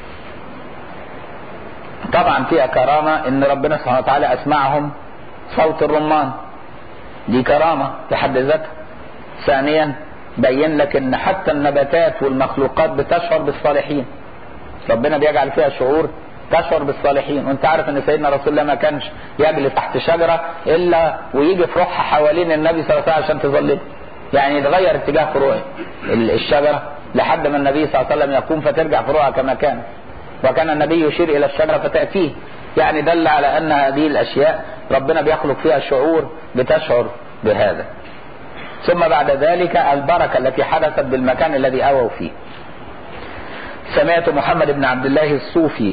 طبعا فيها كرامة إن ربنا سبحانه وتعالى أسمعهم صوت الرمان دي كرامة في حد ذاتها ثانيا بين لك ان حتى النباتات والمخلوقات بتشعر بالصالحين ربنا بيجعل فيها شعور تشعر بالصالحين وانت عارف ان سيدنا رسول الله ما كانش يجلس تحت شجره الا ويجي في روحها حوالين النبي صلى الله عليه وسلم عشان تظلله يعني يتغير اتجاه فروع الشجره لحد ما النبي صلى الله عليه وسلم يقوم فترجع فروعها كما كان وكان النبي يشير الى الشجره فتاتيه يعني دل على ان هذه الاشياء ربنا بيخلق فيها شعور بتشعر بهذا ثم بعد ذلك البركة التي حدثت بالمكان الذي أووا فيه سمعت محمد بن عبد الله الصوفي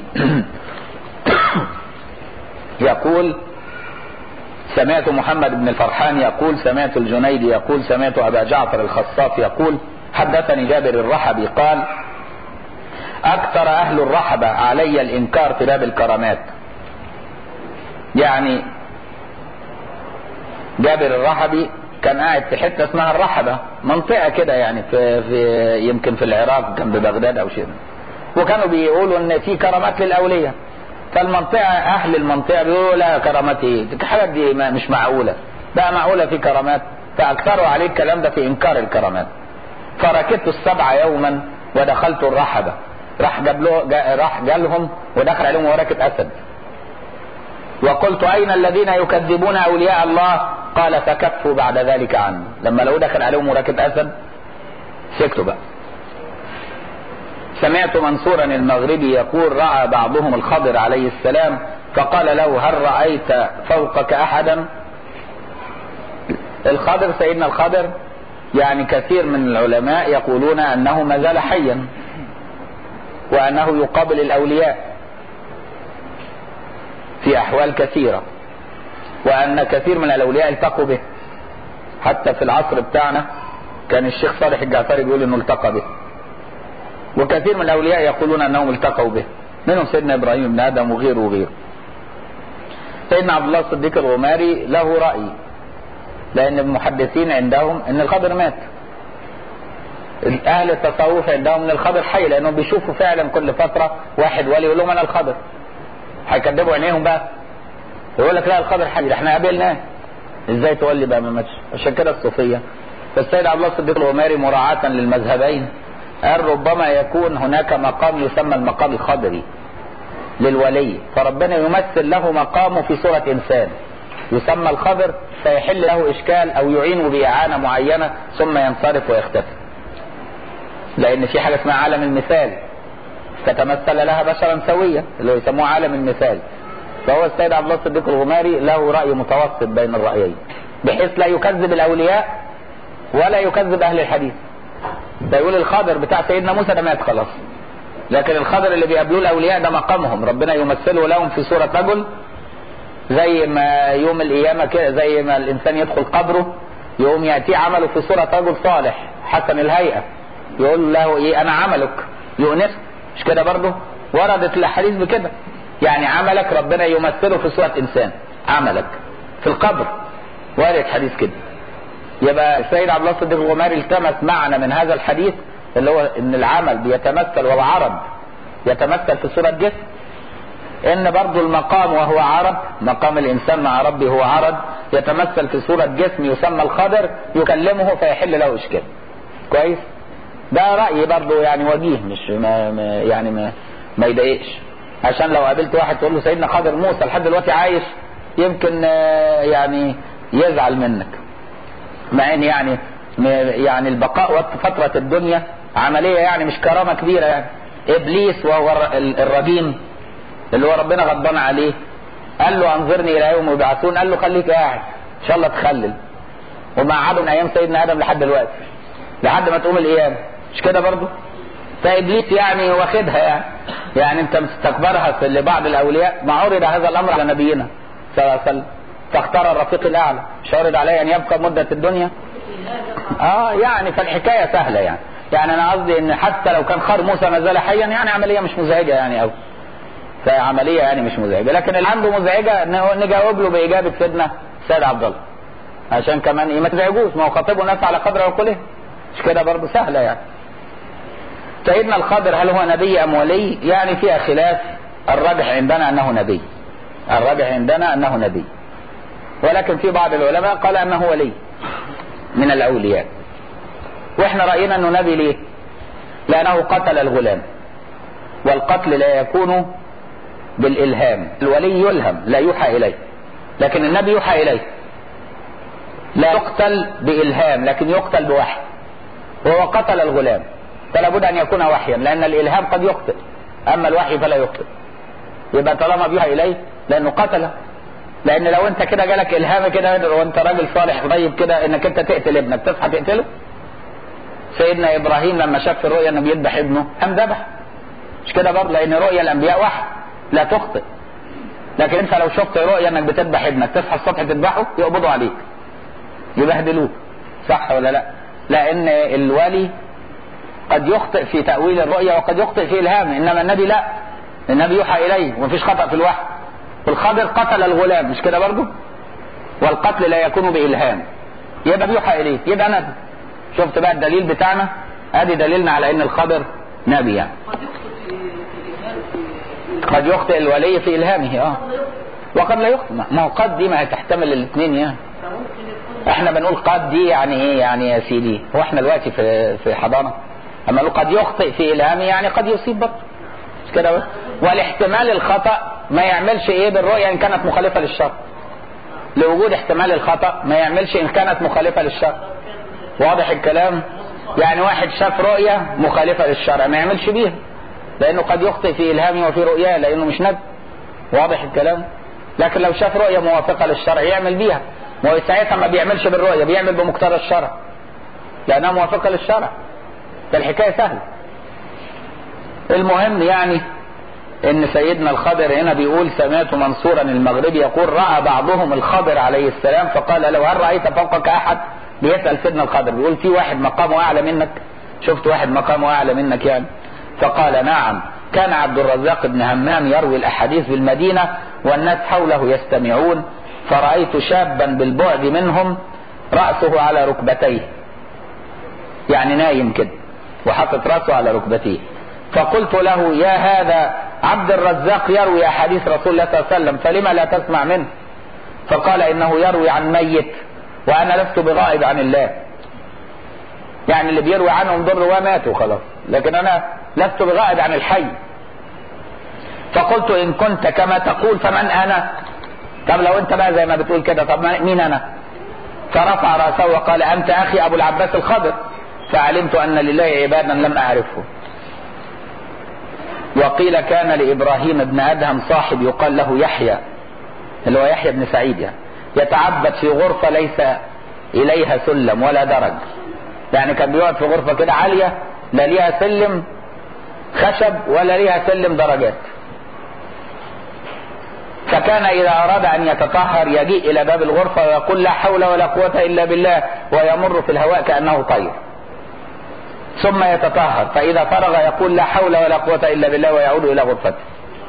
يقول سمعت محمد بن الفرحان يقول سمعت الجنيدي يقول سمعت أبا جعفر الخصاف يقول حدثني جابر الرحبي قال أكثر أهل الرحبة علي الإنكار في باب الكرامات يعني جابر الرحبي كان قاعد في حته اسمها الرحبه منطقه كده يعني في, في يمكن في العراق جنب بغداد او شيء وكانوا بيقولوا ان في كرامات للاولياء فالمنطقه اهل المنطقه بيقولوا لا كرامات ايه الحاجات دي مش معقوله بقى معقوله في كرامات فاكثروا عليه الكلام ده في انكار الكرامات فركبت السبع يوما ودخلت الرحبه راح جاب له جا راح جالهم ودخل عليهم وراكب اسد وقلت أين الذين يكذبون أولياء الله قال فكفوا بعد ذلك عنه لما لو دخل عليهم راكب أسد سكتوا بقى سمعت منصورا المغربي يقول رأى بعضهم الخضر عليه السلام فقال له هل رأيت فوقك أحدا الخضر سيدنا الخضر يعني كثير من العلماء يقولون أنه ما زال حيا وأنه يقابل الأولياء في أحوال كثيرة وأن كثير من الأولياء التقوا به حتى في العصر بتاعنا كان الشيخ صالح الجعفري بيقول انه التقى به وكثير من الاولياء يقولون انهم التقوا به منهم سيدنا ابراهيم بن ادم وغيره وغيره سيدنا عبد الله الصديق الغماري له راي لان المحدثين عندهم ان الخضر مات اهل التصوف عندهم ان الخضر حي لانهم بيشوفوا فعلا كل فتره واحد ولي يقول لهم انا الخضر هيكدبوا عينيهم بقى يقول لك لا الخضر حي احنا قابلناه ازاي تولي بقى ما ماتش عشان كده الصوفيه فالسيد عبد الله الصديق الغماري مراعاة للمذهبين قال ربما يكون هناك مقام يسمى المقام الخضري للولي فربنا يمثل له مقامه في صورة إنسان يسمى الخضر فيحل له إشكال أو يعينه بإعانة معينة ثم ينصرف ويختفي لأن في حاجة اسمها عالم المثال فتمثل لها بشرا سويا اللي هو يسموه عالم المثال فهو السيد عبد الله الصديق الغماري له رأي متوسط بين الرأيين بحيث لا يكذب الأولياء ولا يكذب أهل الحديث فيقول الخضر بتاع سيدنا موسى ده مات خلاص لكن الخضر اللي بيقابلوه الأولياء ده مقامهم ربنا يمثله لهم في صورة رجل زي ما يوم القيامة كده زي ما الإنسان يدخل قبره يقوم يأتيه عمله في صورة رجل صالح حسن الهيئة يقول له إيه أنا عملك يؤنس مش كده برضه وردت الأحاديث بكده يعني عملك ربنا يمثله في صورة إنسان عملك في القبر وارد حديث كده يبقى السيد عبد الله الصديق الغماري التمس معنى من هذا الحديث اللي هو ان العمل بيتمثل وهو عرض يتمثل في صورة جسم ان برضو المقام وهو عرض مقام الانسان مع ربه هو عرض يتمثل في صورة جسم يسمى الخضر يكلمه فيحل له اشكال كويس ده رأي برضه يعني وجيه مش ما ما يعني ما, ما يضايقش عشان لو قابلت واحد تقول له سيدنا خضر موسى لحد دلوقتي عايش يمكن يعني يزعل منك مع ان يعني يعني البقاء فترة الدنيا عملية يعني مش كرامة كبيرة يعني ابليس وهو الرجيم اللي هو ربنا غضبان عليه قال له انظرني الى يوم يبعثون قال له خليك قاعد ان شاء الله تخلل وما عادوا من ايام سيدنا ادم لحد دلوقتي لحد ما تقوم القيامه مش كده برضه فابليس يعني واخدها يعني يعني انت مستكبرها في لبعض الاولياء ما عرض هذا الامر على نبينا صلى الله عليه وسلم فاختار الرفيق الاعلى مش عرض عليه ان يبقى مده الدنيا اه يعني فالحكايه سهله يعني يعني انا قصدي ان حتى لو كان خار موسى ما زال حيا يعني عمليه مش مزعجه يعني قوي فعمليه يعني مش مزعجه لكن اللي عنده مزعجه نجاوب له باجابه سيدنا سيد عبد الله عشان كمان ايه ما تزعجوش ما هو خاطبوا الناس على قدر عقولهم مش كده برضه سهله يعني سيدنا الخضر هل هو نبي ام ولي يعني فيها خلاف الراجح عندنا انه نبي الراجح عندنا انه نبي ولكن في بعض العلماء قال انه ولي من الاولياء واحنا راينا انه نبي ليه لانه قتل الغلام والقتل لا يكون بالالهام الولي يلهم لا يوحى اليه لكن النبي يوحى اليه لا يقتل بالهام لكن يقتل بوحي وهو قتل الغلام فلا بد ان يكون وحيا لان الالهام قد يخطئ اما الوحي فلا يخطئ يبقى طالما بيوحى اليه لانه قتله لان لو انت كده جالك الهام كده وانت راجل صالح طيب كده انك انت تقتل ابنك تصحى تقتله سيدنا ابراهيم لما شاف في الرؤيا انه بيذبح ابنه قام ذبح مش كده برضه لان رؤيا الانبياء وحي لا تخطئ لكن انت لو شفت رؤيا انك بتذبح ابنك تصحى الصبح تذبحه يقبضوا عليك يبهدلوه صح ولا لا لان الولي قد يخطئ في تأويل الرؤيا وقد يخطئ في إلهام إنما النبي لا النبي يوحى إليه ومفيش خطأ في الوحي والخضر قتل الغلام مش كده برضه والقتل لا يكون بإلهام يبقى بيوحى إليه يبقى نبي شفت بقى الدليل بتاعنا ادي دليلنا على ان الخضر نبي يعني قد يخطئ الولي في الهامه اه وقد لا يخطئ ما هو قد دي ما تحتمل الاثنين يعني احنا بنقول قد دي يعني ايه يعني يا سيدي هو احنا دلوقتي في في حضانه اما لو قد يخطئ في الهامه يعني قد يصيب برضه مش كده بس والاحتمال الخطا ما يعملش ايه بالرؤيه ان كانت مخالفه للشر لوجود احتمال الخطا ما يعملش ان كانت مخالفه للشر واضح الكلام يعني واحد شاف رؤيه مخالفه للشرع ما يعملش بيها لانه قد يخطئ في الهامه وفي رؤياه لانه مش نبي واضح الكلام لكن لو شاف رؤيه موافقه للشرع يعمل بيها ما هو ساعتها ما بيعملش بالرؤيه بيعمل بمقتضى الشرع لانها موافقه للشرع فالحكايه سهله المهم يعني ان سيدنا الخضر هنا بيقول سمعت منصورا المغربي يقول راى بعضهم الخضر عليه السلام فقال له هل رايت فوقك احد بيسال سيدنا الخضر بيقول في واحد مقامه اعلى منك شفت واحد مقامه اعلى منك يعني فقال نعم كان عبد الرزاق بن همام يروي الاحاديث بالمدينه والناس حوله يستمعون فرايت شابا بالبعد منهم راسه على ركبتيه يعني نايم كده وحطت راسه على ركبتيه فقلت له يا هذا عبد الرزاق يروي احاديث رسول الله صلى الله عليه وسلم فلما لا تسمع منه فقال انه يروي عن ميت وانا لست بغائب عن الله يعني اللي بيروي عنهم دول رواه ماتوا خلاص لكن انا لست بغائب عن الحي فقلت ان كنت كما تقول فمن انا طب لو انت بقى زي ما بتقول كده طب مين انا فرفع راسه وقال انت اخي ابو العباس الخضر فعلمت ان لله عبادا لم اعرفه وقيل كان لابراهيم بن ادهم صاحب يقال له يحيى اللي هو يحيى بن سعيد يعني يتعبد في غرفة ليس إليها سلم ولا درج يعني كان بيقعد في غرفة كده عالية لا ليها سلم خشب ولا ليها سلم درجات فكان إذا أراد أن يتطهر يجيء إلى باب الغرفة ويقول لا حول ولا قوة إلا بالله ويمر في الهواء كأنه طير ثم يتطهر فإذا فرغ يقول لا حول ولا قوة إلا بالله ويعود إلى غرفته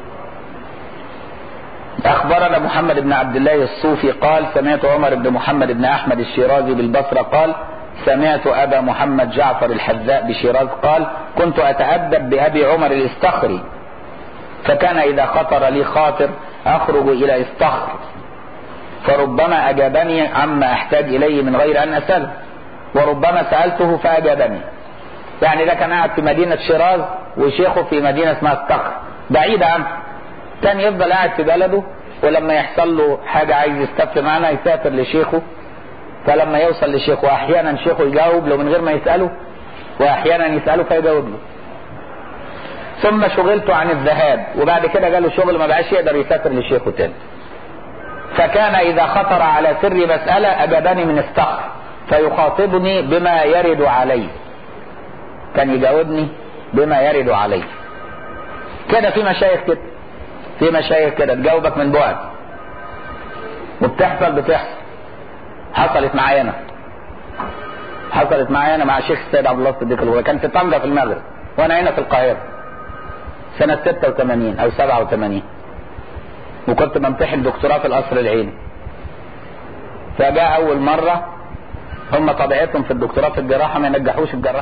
أخبرنا محمد بن عبد الله الصوفي قال سمعت عمر بن محمد بن أحمد الشيرازي بالبصرة قال سمعت أبا محمد جعفر الحذاء بشيراز قال كنت أتأدب بأبي عمر الاستخري فكان إذا خطر لي خاطر أخرج إلى استخر فربما أجابني عما أحتاج إليه من غير أن أسأله وربما سألته فأجابني يعني ده كان قاعد في مدينة شيراز وشيخه في مدينة اسمها الصخر بعيد عنه كان يفضل قاعد في بلده ولما يحصل له حاجة عايز يستفتي معانا يسافر لشيخه فلما يوصل لشيخه احيانا شيخه يجاوب له من غير ما يسأله واحيانا يسأله فيجاوب له ثم شغلت عن الذهاب وبعد كده جاله شغل ما بقاش يقدر يسافر لشيخه تاني فكان اذا خطر على سر مسألة اجابني من الصخر فيخاطبني بما يرد عليه كان يجاوبني بما يرد عليه كده في مشايخ كده في مشايخ كده تجاوبك من بعد وبتحصل بتحصل حصلت معايا انا حصلت معايا انا مع شيخ السيد عبد الله الصديق الغوري كان في طنجة في المغرب وانا هنا في القاهرة سنة 86 او 87 وكنت بمتحن دكتوراه في القصر العيني فجاء اول مرة هم طبيعتهم في الدكتوراه في الجراحة ما ينجحوش الجراحة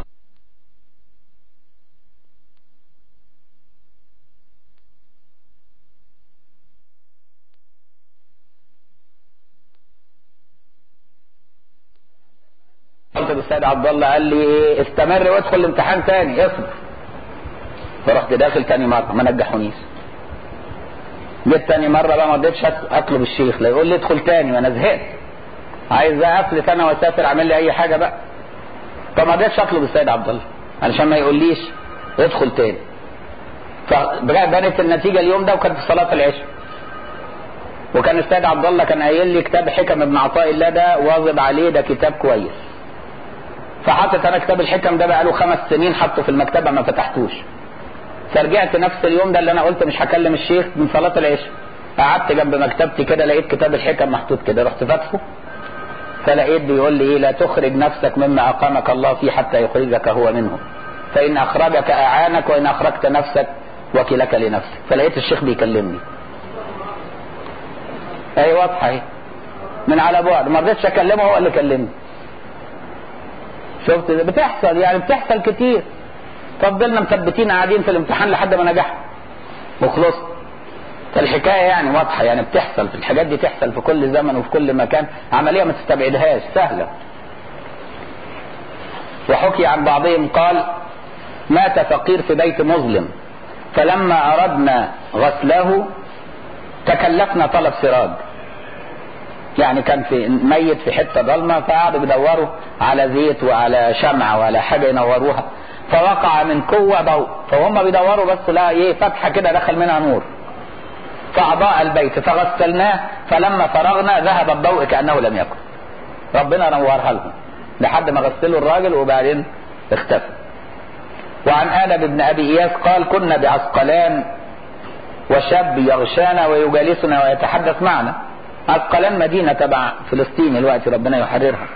قلت للسيد عبد الله قال لي استمر وادخل الامتحان تاني اصبر فرحت داخل تاني مرة ما نجحونيش جيت تاني مرة بقى ما رضيتش اطلب الشيخ لا يقول لي ادخل تاني وانا زهقت عايز افلت انا واسافر اعمل لي اي حاجة بقى فما رضيتش اطلب السيد عبد الله علشان ما يقوليش ادخل تاني فبانت النتيجة اليوم ده وكانت في صلاة العشاء وكان السيد عبد الله كان قايل لي كتاب حكم ابن عطاء الله ده واظب عليه ده كتاب كويس فحطت انا كتاب الحكم ده بقاله خمس سنين حطه في المكتبه ما فتحتوش فرجعت نفس اليوم ده اللي انا قلت مش هكلم الشيخ من صلاه العشاء قعدت جنب مكتبتي كده لقيت كتاب الحكم محطوط كده رحت فاتحه فلقيت بيقول لي ايه لا تخرج نفسك مما اقامك الله فيه حتى يخرجك هو منه فان اخرجك اعانك وان اخرجت نفسك وكلك لنفسك فلقيت الشيخ بيكلمني اي واضحه اهي من على بعد ما رضيتش اكلمه هو اللي كلمني شفت بتحصل يعني بتحصل كتير فضلنا مثبتين قاعدين في الامتحان لحد ما نجحنا وخلصت فالحكايه يعني واضحه يعني بتحصل في الحاجات دي تحصل في كل زمن وفي كل مكان عمليه ما تستبعدهاش سهله وحكي عن بعضهم قال مات فقير في بيت مظلم فلما اردنا غسله تكلفنا طلب سراج يعني كان في ميت في حته ضلمه فقعدوا بيدوروا على زيت وعلى شمعه وعلى حاجه ينوروها فوقع من قوه ضوء فهم بيدوروا بس لا ايه فتحه كده دخل منها نور فاضاء البيت فغسلناه فلما فرغنا ذهب الضوء كانه لم يكن ربنا نورها لهم لحد ما غسلوا الراجل وبعدين اختفى وعن آدم بن أبي إياس قال كنا بعسقلان وشاب يغشانا ويجالسنا ويتحدث معنا عسقلان مدينة تبع فلسطين الوقت ربنا يحررها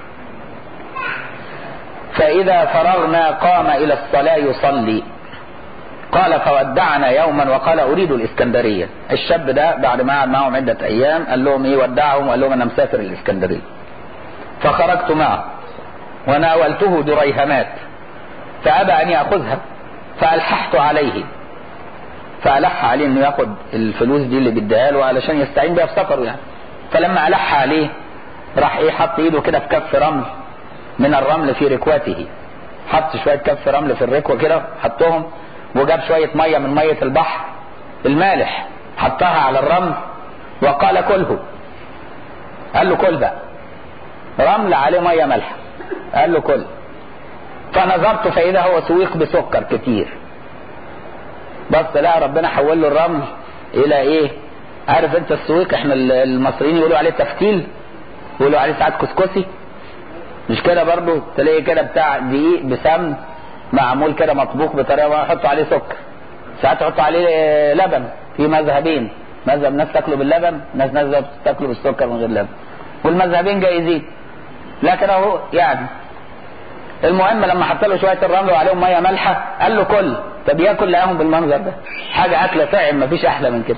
فإذا فرغنا قام إلى الصلاة يصلي قال فودعنا يوما وقال أريد الإسكندرية الشاب ده بعد ما قعد معهم عدة أيام قال لهم إيه ودعهم وقال لهم أنا مسافر الإسكندرية فخرجت معه وناولته دريهمات فأبى أن يأخذها فألححت عليه فألح عليه إنه ياخد الفلوس دي اللي بيديها له علشان يستعين بيها في سفره يعني فلما ألح عليه راح إيه حط إيده كده في كف رمل من الرمل في ركوته حط شوية كف رمل في الركوة كده حطهم وجاب شوية مية من مية البحر المالح حطها على الرمل وقال كله قال له كل بقى رمل عليه مية مالحة قال له كل فنظرت فإذا هو سويق بسكر كتير بس لا ربنا حول له الرمل إلى إيه عارف أنت السويق إحنا المصريين يقولوا عليه تفتيل يقولوا عليه ساعات كسكسي مش كده برضو تلاقي كده بتاع دقيق بسمن معمول كده مطبوخ بطريقه ما يحطوا عليه سكر ساعات يحطوا عليه لبن في مذهبين مذهب ناس تاكله باللبن ناس ناس تاكله بالسكر من غير لبن والمذهبين جايزين لكن اهو يعني المهم لما حط له شويه الرمل وعليهم ميه مالحه قال له كل طب ياكل لقاهم بالمنظر ده حاجه اكله طعم مفيش احلى من كده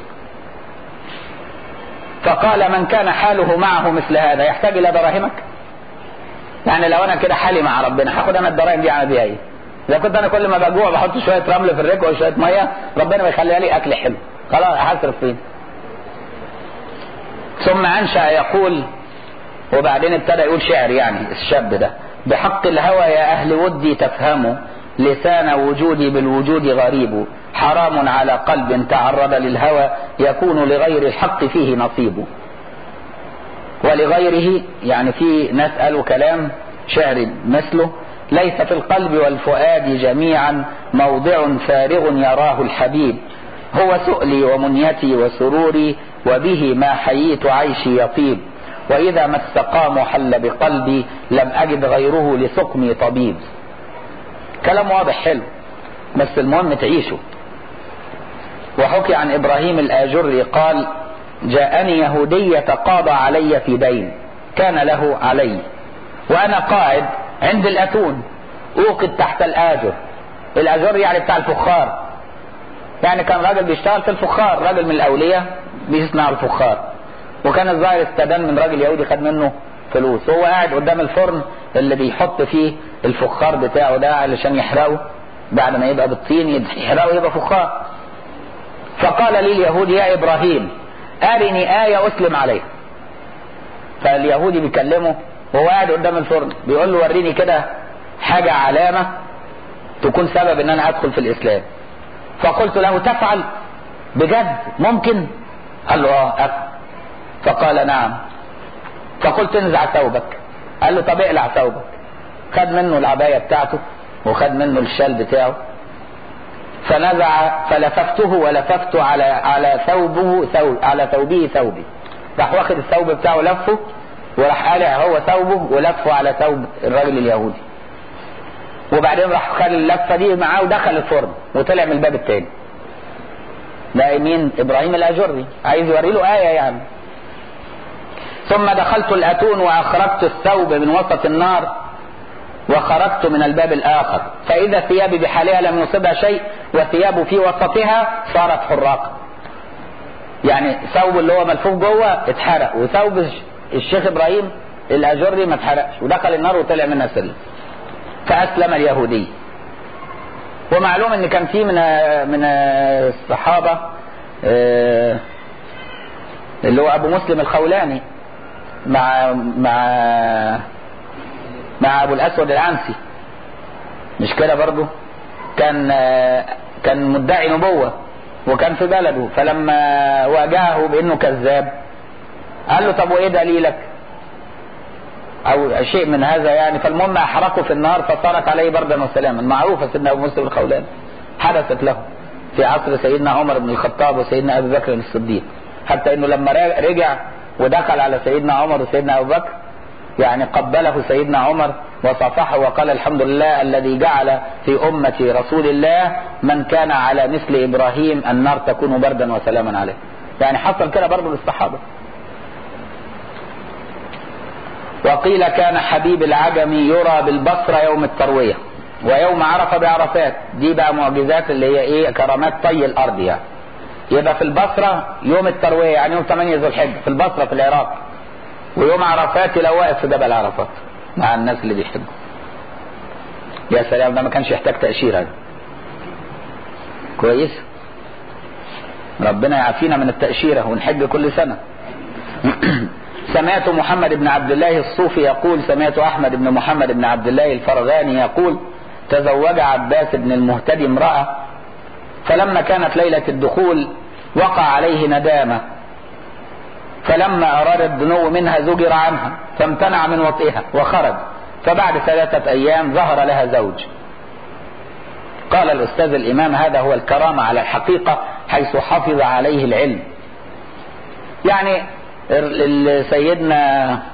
فقال من كان حاله معه مثل هذا يحتاج الى دراهمك يعني لو انا كده حالي مع ربنا هاخد انا الدراهم دي اعمل بيها ايه اذا كنت انا كل ما بجوع بحط شويه رمل في الركوه وشويه ميه ربنا بيخليها لي اكل حلو خلاص هصرف فين ثم انشا يقول وبعدين ابتدى يقول شعر يعني الشاب ده بحق الهوى يا اهل ودي تفهموا لسان وجودي بالوجود غريب حرام على قلب تعرض للهوى يكون لغير الحق فيه نصيب ولغيره يعني في ناس قالوا كلام شعر مثله ليس في القلب والفؤاد جميعا موضع فارغ يراه الحبيب هو سؤلي ومنيتي وسروري وبه ما حييت عيشي يطيب وإذا ما استقام حل بقلبي لم أجد غيره لسقمي طبيب كلام واضح حلو بس المهم تعيشه وحكي عن إبراهيم الآجري قال جاءني يهودي يتقاضى علي في دين كان له علي وأنا قاعد عند الأتون أوقد تحت الآجر الآجر يعني بتاع الفخار يعني كان راجل بيشتغل في الفخار راجل من الأولياء بيصنع الفخار وكان الظاهر استدان من راجل يهودي خد منه فلوس هو قاعد قدام الفرن اللي بيحط فيه الفخار بتاعه ده علشان يحرقه بعد ما يبقى بالطين يحرقه يبقى فخار فقال لي اليهودي يا ابراهيم ارني آية اسلم عليها فاليهودي بيكلمه وهو قاعد قدام الفرن بيقول له وريني كده حاجة علامة تكون سبب ان انا ادخل في الاسلام فقلت له تفعل بجد ممكن قال له اه افعل فقال نعم فقلت انزع ثوبك قال له طب اقلع ثوبك خد منه العباية بتاعته وخد منه الشال بتاعه فنزع فلففته ولففت على على ثوبه ثوب على ثوبه ثوبي راح واخد الثوب بتاعه لفه وراح قالع هو ثوبه ولفه على ثوب الراجل اليهودي وبعدين راح خد اللفه دي معاه ودخل الفرن وطلع من الباب التاني ده مين ابراهيم الاجري عايز يوري له ايه يعني ثم دخلت الاتون واخرجت الثوب من وسط النار وخرجت من الباب الاخر فاذا ثيابي بحالها لم يصبها شيء وثياب في وسطها صارت حراقا يعني ثوب اللي هو ملفوف جوه اتحرق وثوب الشيخ ابراهيم الاجري ما اتحرقش ودخل النار وطلع منها سلم فاسلم اليهودي ومعلوم ان كان في من من الصحابه اللي هو ابو مسلم الخولاني مع مع مع ابو الاسود العنسي مش كده برضه كان كان مدعي نبوه وكان في بلده فلما واجهه بانه كذاب قال له طب وايه دليلك او شيء من هذا يعني فالمهم احرقه في النار فصارت عليه بردا وسلاما معروفه سيدنا ابو مسلم الخولاني حدثت له في عصر سيدنا عمر بن الخطاب وسيدنا ابي بكر الصديق حتى انه لما رجع ودخل على سيدنا عمر وسيدنا ابو بكر يعني قبله سيدنا عمر وصافحه وقال الحمد لله الذي جعل في أمة رسول الله من كان على مثل إبراهيم النار تكون بردا وسلاما عليه يعني حصل كده برضه للصحابة وقيل كان حبيب العجم يرى بالبصرة يوم التروية ويوم عرفة بعرفات دي بقى معجزات اللي هي ايه كرامات طي الارض يعني يبقى في البصرة يوم التروية يعني يوم 8 ذو الحجة في البصرة في العراق ويوم عرفات لو واقف في جبل عرفات مع الناس اللي بيحبوا يا سلام ده ما كانش يحتاج تأشيرة ده كويس ربنا يعافينا من التأشيرة ونحج كل سنة سمعت محمد بن عبد الله الصوفي يقول سمعت أحمد بن محمد بن عبد الله الفرغاني يقول تزوج عباس بن المهتدي امرأة فلما كانت ليلة الدخول وقع عليه ندامة فلما أراد الدنو منها زجر عنها فامتنع من وطئها وخرج فبعد ثلاثة أيام ظهر لها زوج قال الأستاذ الإمام هذا هو الكرامة على الحقيقة حيث حفظ عليه العلم يعني سيدنا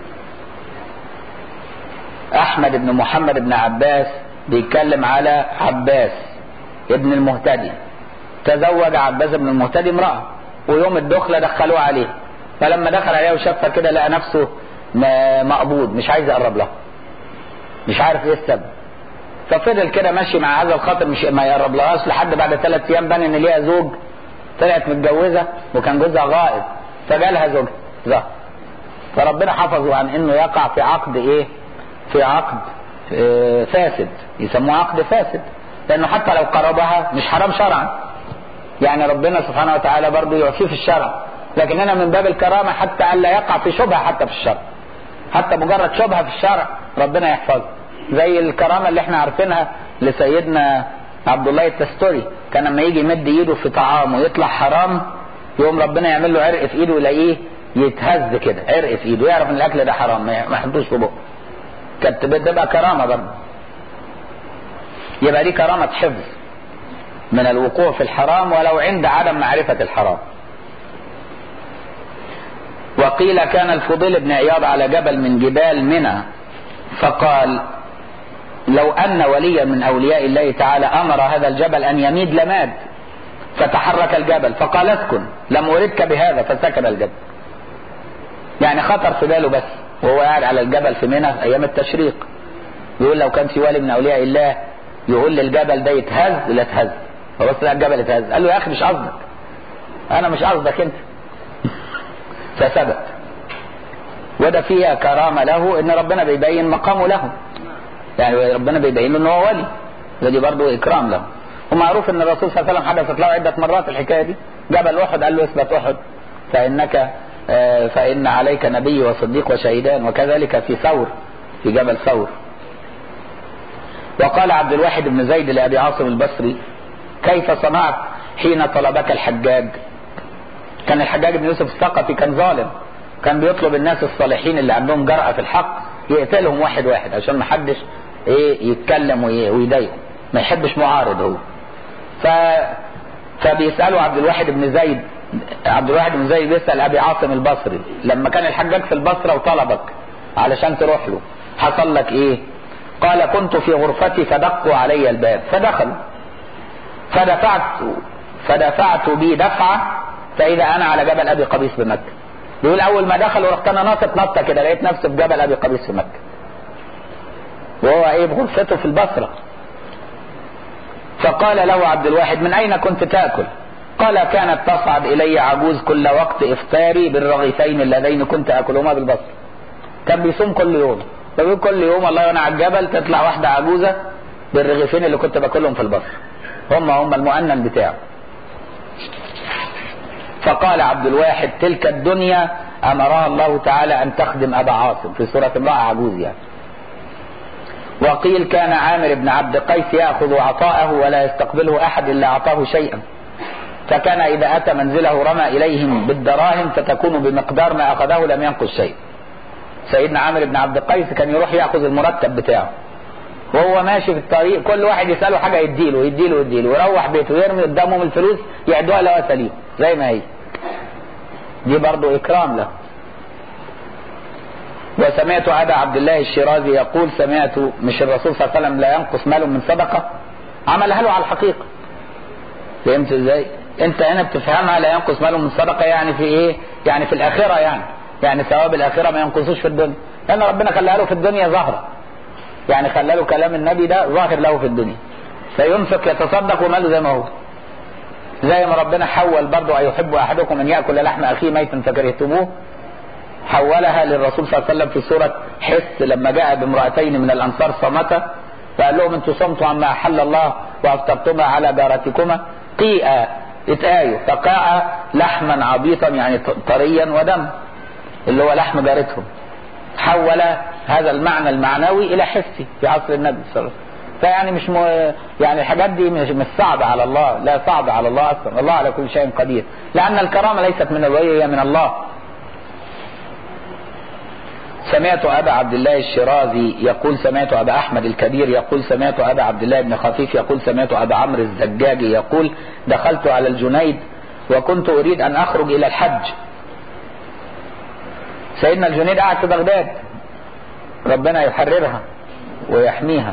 أحمد بن محمد بن عباس بيتكلم على عباس ابن المهتدي تزوج عباس بن المهتدي امرأة ويوم الدخلة دخلوه عليه فلما دخل عليها وشافها كده لقى نفسه مقبوض مش عايز يقرب لها مش عارف ايه السبب ففضل كده ماشي مع هذا الخاطر مش ما يقرب لهاش لحد بعد ثلاث ايام بان ان ليها زوج طلعت متجوزه وكان جوزها غائب فجالها زوج ظهر فربنا حفظه عن انه يقع في عقد ايه في عقد اه فاسد يسموه عقد فاسد لانه حتى لو قربها مش حرام شرعا يعني ربنا سبحانه وتعالى برضه يوفيه في الشرع لكن هنا من باب الكرامه حتى الا يقع في شبهه حتى في الشرع حتى مجرد شبهه في الشرع ربنا يحفظه زي الكرامه اللي احنا عارفينها لسيدنا عبد الله التستوري كان لما يجي يمد ايده في طعامه يطلع حرام يقوم ربنا يعمل له عرق في ايده يلاقيه يتهز كده عرق في ايده يعرف ان الاكل ده حرام ما يحطوش في بقه كانت بتبقى كرامه برضه يبقى دي كرامه حفظ من الوقوع في الحرام ولو عند عدم معرفه الحرام وقيل كان الفضيل بن عياض على جبل من جبال منى فقال لو أن وليا من أولياء الله تعالى أمر هذا الجبل أن يميد لماد فتحرك الجبل فقال اسكن لم أردك بهذا فسكن الجبل يعني خطر في باله بس وهو قاعد على الجبل في منى أيام التشريق يقول لو كان في ولي من أولياء الله يقول للجبل ده يتهز لا تهز فبص لا الجبل اتهز قال له يا أخي مش قصدك أنا مش قصدك أنت فثبت وده فيها كرامة له ان ربنا بيبين مقامه له يعني ربنا بيبين له ان هو ولي ودي برضه اكرام له ومعروف ان الرسول صلى الله عليه وسلم حدثت له عدة مرات الحكاية دي جبل احد قال له اثبت احد فانك فان عليك نبي وصديق وشهيدان وكذلك في ثور في جبل ثور وقال عبد الواحد بن زيد لابي عاصم البصري كيف صنعت حين طلبك الحجاج كان الحجاج بن يوسف الثقفي كان ظالم كان بيطلب الناس الصالحين اللي عندهم جرأة في الحق يقتلهم واحد واحد عشان ما حدش ايه يتكلم ويضايقه ما يحبش معارض هو ف فبيسألوا عبد الواحد بن زيد عبد الواحد بن زيد بيسأل ابي عاصم البصري لما كان الحجاج في البصرة وطلبك علشان تروح له حصل لك ايه قال كنت في غرفتي فدقوا علي الباب فدخلوا فدفعت فدفعت بي دفعة فإذا أنا على جبل أبي قبيس بمكة بيقول أول ما دخلوا رحت أنا ناطط نطة كده لقيت نفسي في جبل أبي قبيس في مكة وهو إيه بغرفته في البصرة فقال له عبد الواحد من أين كنت تأكل قال كانت تصعد إلي عجوز كل وقت إفطاري بالرغيفين اللذين كنت أكلهما بالبصرة كان بيصوم كل يوم فبيقول كل يوم والله وأنا على الجبل تطلع واحدة عجوزة بالرغيفين اللي كنت باكلهم في البصرة هم هم المؤنن بتاعه فقال عبد الواحد تلك الدنيا امرها الله تعالى ان تخدم ابا عاصم في سوره امراه عجوز يعني وقيل كان عامر بن عبد قيس ياخذ عطاءه ولا يستقبله احد الا اعطاه شيئا فكان اذا اتى منزله رمى اليهم بالدراهم فتكون بمقدار ما اخذه لم ينقص شيء سيدنا عامر بن عبد قيس كان يروح ياخذ المرتب بتاعه وهو ماشي في الطريق كل واحد يساله حاجه يديله يديله يديله ويروح بيته ويرمي قدامهم الفلوس يعدوها لو سليم زي ما هي دي برضو إكرام له وسمعت أبا عبد الله الشيرازي يقول سمعت مش الرسول صلى الله عليه وسلم لا ينقص مال من صدقة عملها له على الحقيقة فهمت ازاي انت هنا بتفهمها لا ينقص مال من صدقة يعني في ايه يعني في الآخرة يعني يعني ثواب الآخرة ما ينقصوش في الدنيا لأن ربنا خلاها له في الدنيا ظاهرة يعني خلى له كلام النبي ده ظاهر له في الدنيا فينفق يتصدق وماله زي ما هو زي ما ربنا حول برضه أيحب أحدكم أن يأكل لحم أخيه ميتا فكرهتموه حولها للرسول صلى الله عليه وسلم في سورة حس لما جاء بامرأتين من الأنصار صمتا فقال لهم انتم صمتوا عما أحل الله وأفطرتما على جارتكما قيئا اتآيوا فقاء لحما عبيطا يعني طريا ودم اللي هو لحم جارتهم حول هذا المعنى المعنوي إلى حسي في عصر النبي صلى الله عليه وسلم فيعني مش م... يعني الحاجات دي مش, مش صعبة على الله لا صعبة على الله أصلا الله على كل شيء قدير لأن الكرامة ليست من الولي هي من الله سمعت أبا عبد الله الشرازي يقول سمعت أبا أحمد الكبير يقول سمعت أبا عبد الله بن خفيف يقول سمعت أبا عمرو الزجاجي يقول دخلت على الجنيد وكنت أريد أن أخرج إلى الحج سيدنا الجنيد قاعد في بغداد ربنا يحررها ويحميها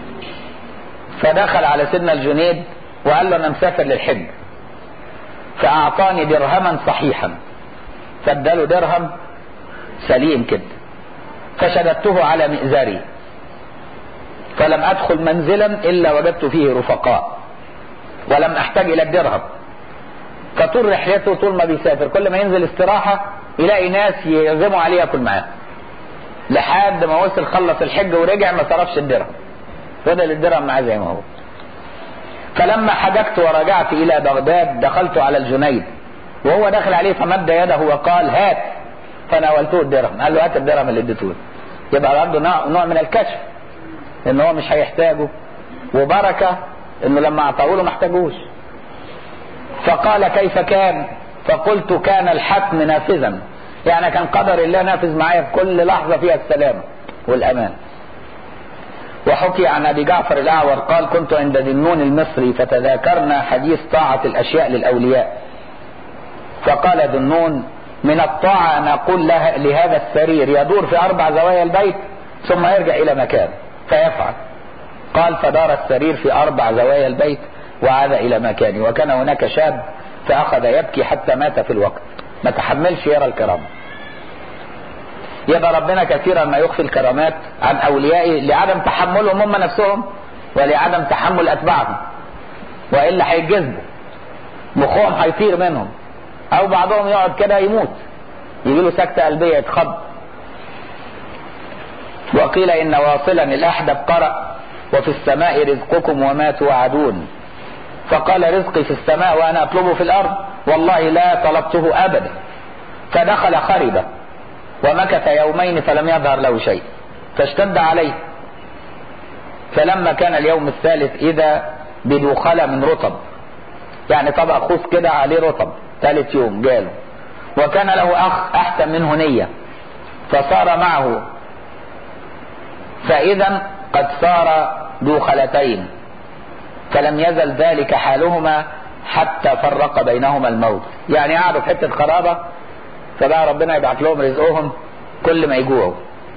فدخل على سيدنا الجنيد وقال له انا مسافر للحج فاعطاني درهما صحيحا فاداله درهم سليم كده فشددته على مئزري فلم ادخل منزلا الا وجدت فيه رفقاء ولم احتاج الى الدرهم فطول رحلته طول ما بيسافر كل ما ينزل استراحة يلاقي ناس يعزموا عليه ياكل معاه لحد ما وصل خلص الحج ورجع ما صرفش الدرهم فضل الدرهم معاه زي ما هو فلما حججت ورجعت الى بغداد دخلت على الجنيد وهو داخل عليه فمد يده وقال هات فناولته الدرهم قال له هات الدرهم اللي اديته يبقى برضه نوع, نوع من الكشف ان هو مش هيحتاجه وبركة انه لما اعطاه له ما احتاجوش فقال كيف كان فقلت كان الحتم نافذا يعني كان قدر الله نافذ معايا في كل لحظة فيها السلامة والأمان وحكي عن أبي جعفر الأعور قال كنت عند ذنون المصري فتذاكرنا حديث طاعة الأشياء للأولياء فقال ذنون من الطاعة أن أقول لها لهذا السرير يدور في أربع زوايا البيت ثم يرجع إلى مكانه فيفعل قال فدار السرير في أربع زوايا البيت وعاد إلى مكانه وكان هناك شاب فأخذ يبكي حتى مات في الوقت ما تحملش يرى الكرامة يبقى ربنا كثيرا ما يخفي الكرامات عن أوليائه لعدم تحملهم هم نفسهم ولعدم تحمل أتباعهم وإلا هيتجذبوا مخهم هيطير منهم أو بعضهم يقعد كده يموت يجي له سكتة قلبية يتخض وقيل إن واصلا الأحدب قرأ وفي السماء رزقكم وما توعدون فقال رزقي في السماء وأنا أطلبه في الأرض والله لا طلبته أبدا فدخل خربة ومكث يومين فلم يظهر له شيء فاشتد عليه فلما كان اليوم الثالث إذا بدوخلة من رطب يعني طبق خوص كده عليه رطب ثالث يوم جاله وكان له أخ أحسن منه نية فصار معه فإذا قد صار دوخلتين فلم يزل ذلك حالهما حتى فرق بينهما الموت يعني قعدوا في حته خرابه فبقى ربنا يبعت لهم رزقهم كل ما يجوعوا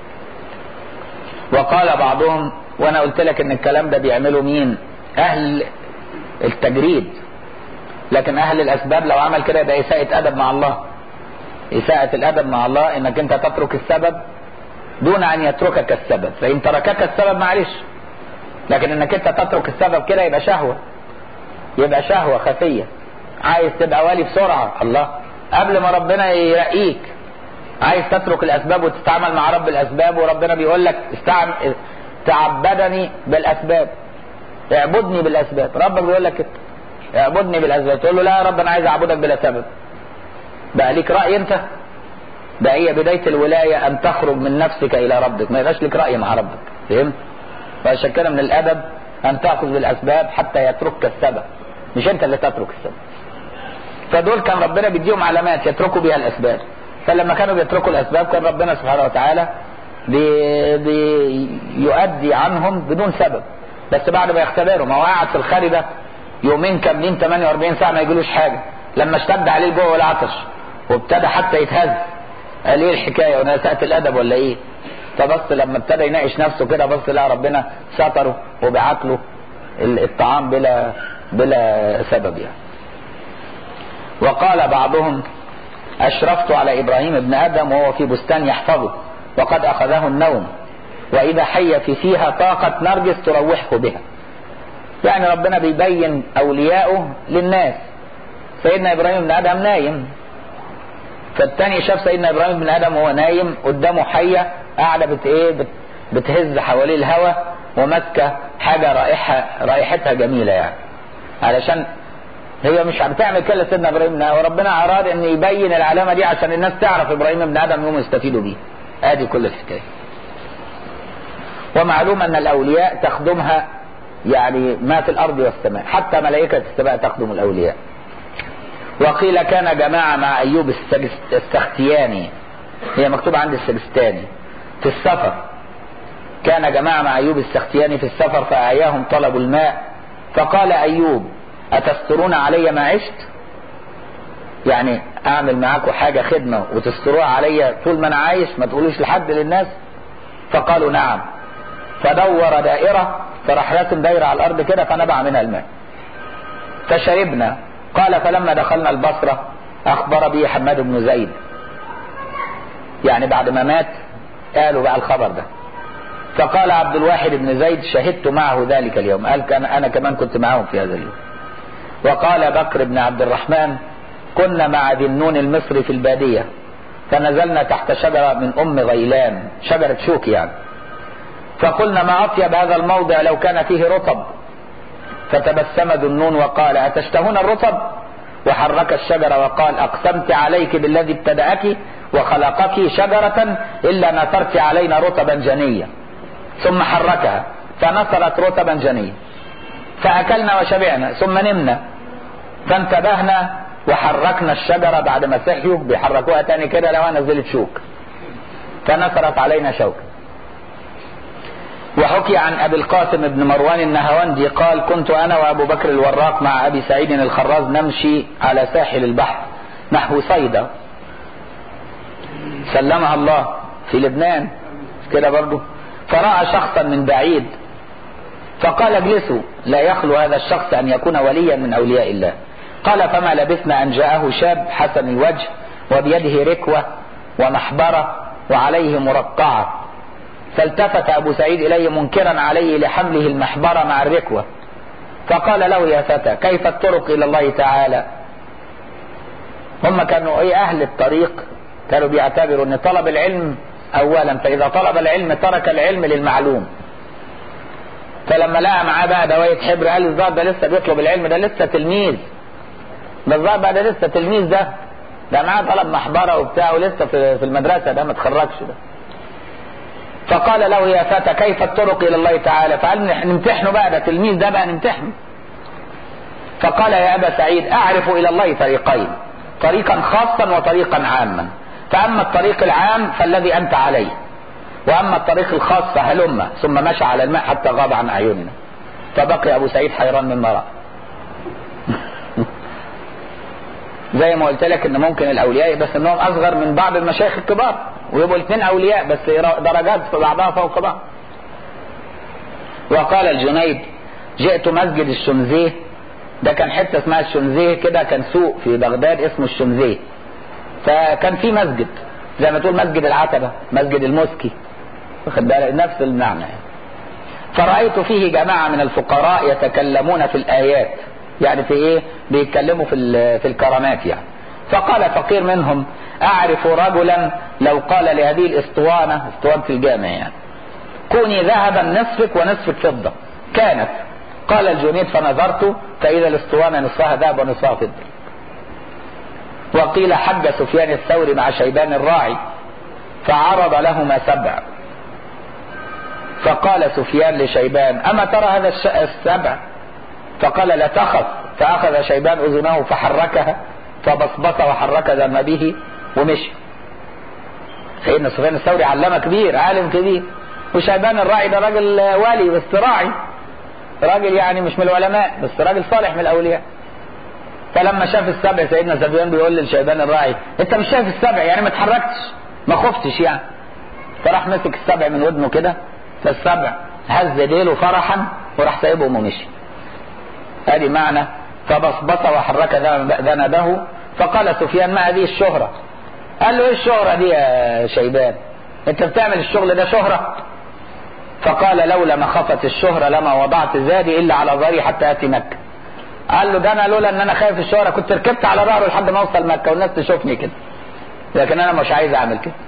وقال بعضهم وانا قلت لك ان الكلام ده بيعمله مين اهل التجريد لكن اهل الاسباب لو عمل كده يبقى اساءة ادب مع الله اساءة الادب مع الله انك انت تترك السبب دون ان يتركك السبب فان تركك السبب معلش لكن انك انت تترك السبب كده يبقى شهوة يبقى شهوة خفية عايز تبقى والي بسرعة الله قبل ما ربنا يرقيك عايز تترك الاسباب وتتعامل مع رب الاسباب وربنا بيقول لك استعم... تعبدني بالاسباب اعبدني بالاسباب ربك بيقول لك كده اعبدني بالاسباب تقول له لا يا رب انا عايز اعبدك بلا سبب بقى ليك راي انت ده هي بدايه الولايه ان تخرج من نفسك الى ربك ما يبقاش لك راي مع ربك فهمت فعشان كده من الادب ان تاخذ بالاسباب حتى يتركك السبب مش انت اللي تترك السبب فدول كان ربنا بيديهم علامات يتركوا بها الاسباب فلما كانوا بيتركوا الاسباب كان ربنا سبحانه وتعالى بي بيؤدي عنهم بدون سبب بس بعد ما يختبروا ما هو قاعد في الخارجة يومين كاملين 48 ساعة ما يجيلوش حاجة لما اشتد عليه الجوع والعطش وابتدى حتى يتهز قال ايه الحكاية وانا سأت الادب ولا ايه فبص لما ابتدى يناقش نفسه كده بص لا ربنا ستره وبعت له الطعام بلا بلا سبب يعني وقال بعضهم أشرفت على إبراهيم ابن آدم وهو في بستان يحفظه وقد أخذه النوم وإذا حي في فيها طاقة نرجس تروحه بها يعني ربنا بيبين أولياءه للناس سيدنا إبراهيم بن آدم نايم فالتاني شاف سيدنا إبراهيم بن آدم وهو نايم قدامه حية قاعدة بت إيه بت بتهز حواليه الهواء وماسكة حاجة رائحة رائحتها جميلة يعني علشان هي مش بتعمل كده سيدنا ابراهيم وربنا اراد ان يبين العلامه دي عشان الناس تعرف ابراهيم ابن ادم يوم يستفيدوا بيه ادي كل الحكايه ومعلوم ان الاولياء تخدمها يعني ما في الارض والسماء حتى ملائكه السماء تخدم الاولياء وقيل كان جماعه مع ايوب السختياني هي مكتوب عندي السجستاني في السفر كان جماعه مع ايوب السختياني في السفر فاعياهم طلبوا الماء فقال ايوب أتسترون علي ما عشت يعني أعمل معاكم حاجة خدمة وتستروها علي طول ما أنا عايش ما تقولوش لحد للناس فقالوا نعم فدور دائرة فراح راسم دايرة على الأرض كده فنبع منها الماء فشربنا قال فلما دخلنا البصرة أخبر به حماد بن زيد يعني بعد ما مات قالوا بقى الخبر ده فقال عبد الواحد بن زيد شهدت معه ذلك اليوم قال كان أنا كمان كنت معهم في هذا اليوم وقال بكر بن عبد الرحمن كنا مع ذي النون المصري في البادية فنزلنا تحت شجرة من أم غيلان شجرة شوك يعني فقلنا ما أطيب هذا الموضع لو كان فيه رطب فتبسم ذو النون وقال أتشتهون الرطب وحرك الشجرة وقال أقسمت عليك بالذي ابتدأك وخلقك شجرة إلا نثرت علينا رطبا جنيا ثم حركها فنثرت رطبا جنيا فأكلنا وشبعنا ثم نمنا فانتبهنا وحركنا الشجرة بعد ما صحيوا بيحركوها تاني كده لو نزلت شوك فنثرت علينا شوكة وحكي عن ابي القاسم بن مروان النهواندي قال كنت انا وابو بكر الوراق مع ابي سعيد الخراز نمشي على ساحل البحر نحو صيدا سلمها الله في لبنان كده برضو فراى شخصا من بعيد فقال اجلسوا لا يخلو هذا الشخص ان يكون وليا من اولياء الله قال فما لبثنا ان جاءه شاب حسن الوجه وبيده ركوه ومحبره وعليه مرقعه فالتفت ابو سعيد اليه منكرا عليه لحمله المحبره مع الركوه فقال له يا فتى كيف الطرق الى الله تعالى هم كانوا ايه اهل الطريق كانوا بيعتبروا ان طلب العلم اولا فاذا طلب العلم ترك العلم للمعلوم فلما لقى معاه بقى دوايه حبر قال الظاهر ده لسه بيطلب العلم ده لسه تلميذ ده الظاهر بقى ده لسه تلميذ ده ده معاه طلب محبره وبتاع ولسه في المدرسه ده ما اتخرجش ده فقال له يا فتى كيف الطرق الى الله تعالى فقال نمتحنه بقى ده تلميذ ده بقى نمتحنه فقال يا ابا سعيد اعرف الى الله طريقين طريقا خاصا وطريقا عاما فاما الطريق العام فالذي انت عليه واما الطريق الخاص فهلم ثم مشى على الماء حتى غاب عن اعيننا فبقي ابو سعيد حيران مما راى زي ما قلت لك ان ممكن الاولياء بس انهم اصغر من بعض المشايخ الكبار ويبقوا الاثنين اولياء بس درجات في بعضها فوق بعض وقال الجنيد جئت مسجد الشمزيه ده كان حته اسمها الشمزيه كده كان سوق في بغداد اسمه الشمزيه فكان في مسجد زي ما تقول مسجد العتبه مسجد المسكي واخد بالك نفس المعنى يعني. فرأيت فيه جماعة من الفقراء يتكلمون في الآيات يعني في ايه بيتكلموا في في الكرامات يعني فقال فقير منهم اعرف رجلا لو قال لهذه الاسطوانة اسطوانة الجامع يعني كوني ذهبا نصفك ونصفك فضة كانت قال الجنيد فنظرت فاذا الاسطوانة نصفها ذهب ونصفها فضة وقيل حج سفيان الثوري مع شيبان الراعي فعرض لهما سبع فقال سفيان لشيبان اما ترى هذا السبع فقال لا تخف فأخذ شيبان أذنه فحركها فبصبص وحرك ذنبه ومشي سيدنا سفيان الثوري علامة كبير عالم كبير وشيبان الراعي ده راجل والي بس راعي راجل يعني مش من العلماء بس راجل صالح من الأولياء فلما شاف السبع سيدنا سفيان بيقول للشيبان الراعي انت مش شايف السبع يعني ما اتحركتش ما خفتش يعني فراح مسك السبع من ودنه كده فالسبع هز ديله فرحا وراح سايبهم ومشي ادي معنى فبصبص وحرك ذنبه فقال سفيان ما هذه الشهرة قال له ايه الشهرة دي يا شيبان انت بتعمل الشغل ده شهرة فقال لولا ما خفت الشهرة لما وضعت زادي الا على ظهري حتى اتي مكة قال له ده انا لولا ان انا خايف الشهرة كنت ركبت على ظهره لحد ما اوصل مكة والناس تشوفني كده لكن انا مش عايز اعمل كده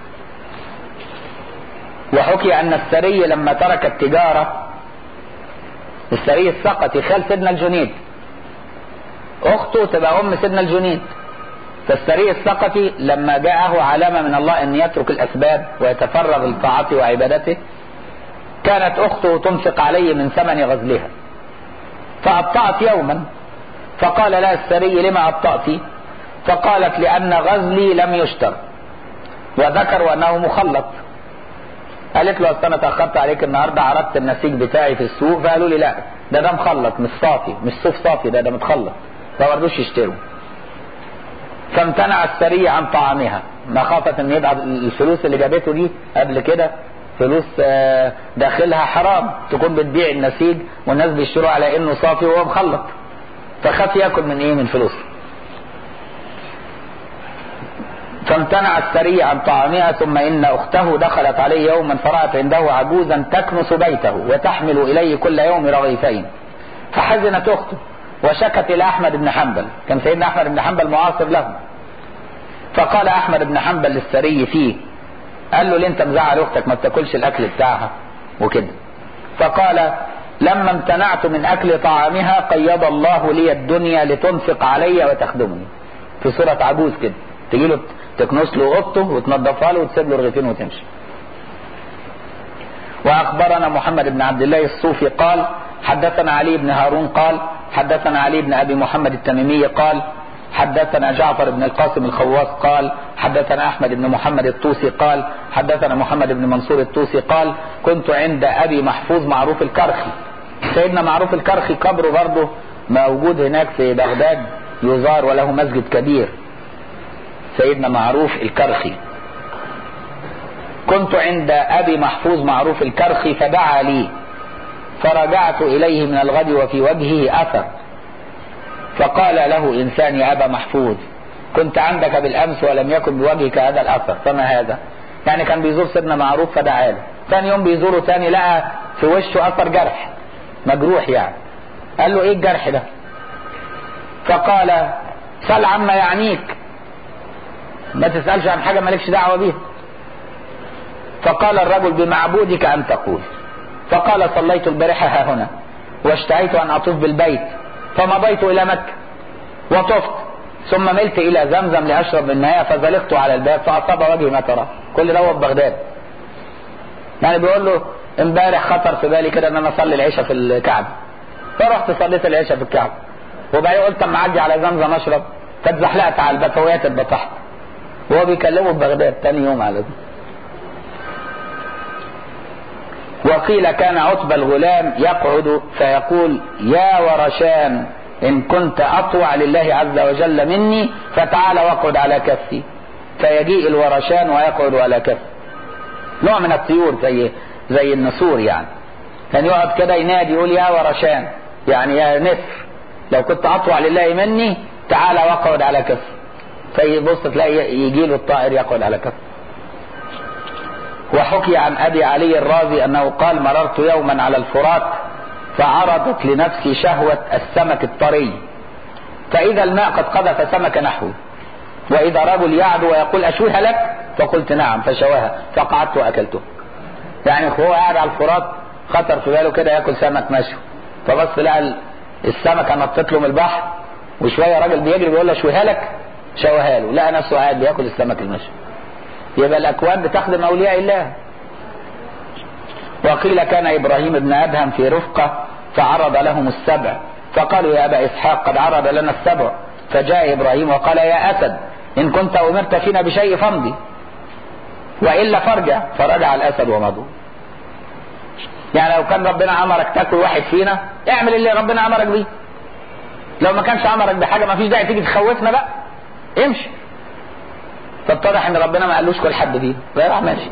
وحكي ان السري لما ترك التجارة السري السقطي خال سيدنا الجنيد اخته تبقى ام سيدنا الجنيد فالسري السقطي لما جاءه علامة من الله ان يترك الاسباب ويتفرغ لطاعته وعبادته كانت اخته تنفق عليه من ثمن غزلها فابطأت يوما فقال لها السري لما ابطأت فقالت لان غزلي لم يشتر وذكروا انه مخلط قالت له اصل انا اتاخرت عليك النهارده عرضت النسيج بتاعي في السوق فقالوا لي لا ده ده مخلط مش صافي مش صوف صافي ده ده متخلط فما رضوش يشتروا فامتنع السري عن طعامها مخافة ان يبقى الفلوس اللي جابته دي قبل كده فلوس داخلها حرام تكون بتبيع النسيج والناس بيشتروا على انه صافي وهو مخلط فخاف ياكل من ايه من فلوسه فامتنع السري عن طعامها ثم ان اخته دخلت عليه يوما فرأت عنده عجوزا تكنس بيته وتحمل اليه كل يوم رغيفين فحزنت اخته وشكت الى احمد بن حنبل كان سيدنا احمد بن حنبل معاصر له فقال احمد بن حنبل للسري فيه قال له ليه انت مزعل اختك ما بتاكلش الاكل بتاعها وكده فقال لما امتنعت من اكل طعامها قيض الله لي الدنيا لتنفق علي وتخدمني في سورة عجوز كده تجي له تكنس له اوضته وتنظفها له وتسيب له رغيفين وتمشي واخبرنا محمد بن عبد الله الصوفي قال حدثنا علي بن هارون قال حدثنا علي بن ابي محمد التميمي قال حدثنا جعفر بن القاسم الخواص قال حدثنا احمد بن محمد الطوسي قال حدثنا محمد بن منصور الطوسي قال كنت عند ابي محفوظ معروف الكرخي سيدنا معروف الكرخي قبره برضه موجود هناك في بغداد يزار وله مسجد كبير سيدنا معروف الكرخي كنت عند ابي محفوظ معروف الكرخي فدعا لي فرجعت اليه من الغد وفي وجهه اثر فقال له انسان يا ابا محفوظ كنت عندك بالامس ولم يكن بوجهك هذا الاثر فما هذا يعني كان بيزور سيدنا معروف فدعا له ثاني يوم بيزوره ثاني لقى في وشه اثر جرح مجروح يعني قال له ايه الجرح ده فقال سل عما يعنيك ما تسألش عن حاجة مالكش دعوة بيها فقال الرجل بمعبودك أن تقول فقال صليت البارحة ها هنا واشتهيت أن أطوف بالبيت فمضيت إلى مكة وطفت ثم ملت إلى زمزم لأشرب من ماء فزلقت على الباب فأصاب وجهي ما ترى كل ده هو في بغداد يعني بيقول له امبارح خطر في بالي كده ان انا اصلي العشاء في الكعبه فرحت صليت العشاء في الكعبه وبعدين قلت اما اعدي على زمزم اشرب فاتزحلقت على الباب فوقعت اتبطحت وهو بيكلمه في بغداد تاني يوم على ده وقيل كان عتبة الغلام يقعد فيقول يا ورشان إن كنت أطوع لله عز وجل مني فتعال واقعد على كفي فيجيء الورشان ويقعد على كفي نوع من الطيور زي زي النسور يعني كان يقعد كده ينادي يقول يا ورشان يعني يا نسر لو كنت أطوع لله مني تعال واقعد على كفي فيبص تلاقي يجي له الطائر يقعد على كفه وحكي عن ابي علي الرازي انه قال مررت يوما على الفرات فعرضت لنفسي شهوة السمك الطري فإذا الماء قد قذف سمك نحوي وإذا رجل يعدو ويقول أشويها لك فقلت نعم فشواها فقعدت وأكلته يعني هو قاعد على الفرات خطر في باله كده ياكل سمك مشوي فبص لقى السمكة نطت له من البحر وشوية راجل بيجري بيقول له أشويها لك شواها له لقى نفسه قاعد بياكل السمك المشوي يبقى الاكوان بتخدم اولياء الله وقيل كان ابراهيم بن ادهم في رفقه فعرض لهم السبع فقالوا يا ابا اسحاق قد عرض لنا السبع فجاء ابراهيم وقال يا اسد ان كنت امرت فينا بشيء فامضي والا فارجع فرجع الاسد ومضوا يعني لو كان ربنا امرك تاكل واحد فينا اعمل اللي ربنا امرك بيه لو ما كانش امرك بحاجه ما فيش داعي تيجي تخوفنا بقى امشي فاتضح ان ربنا ما قالوش كل حد فيه فراح ماشي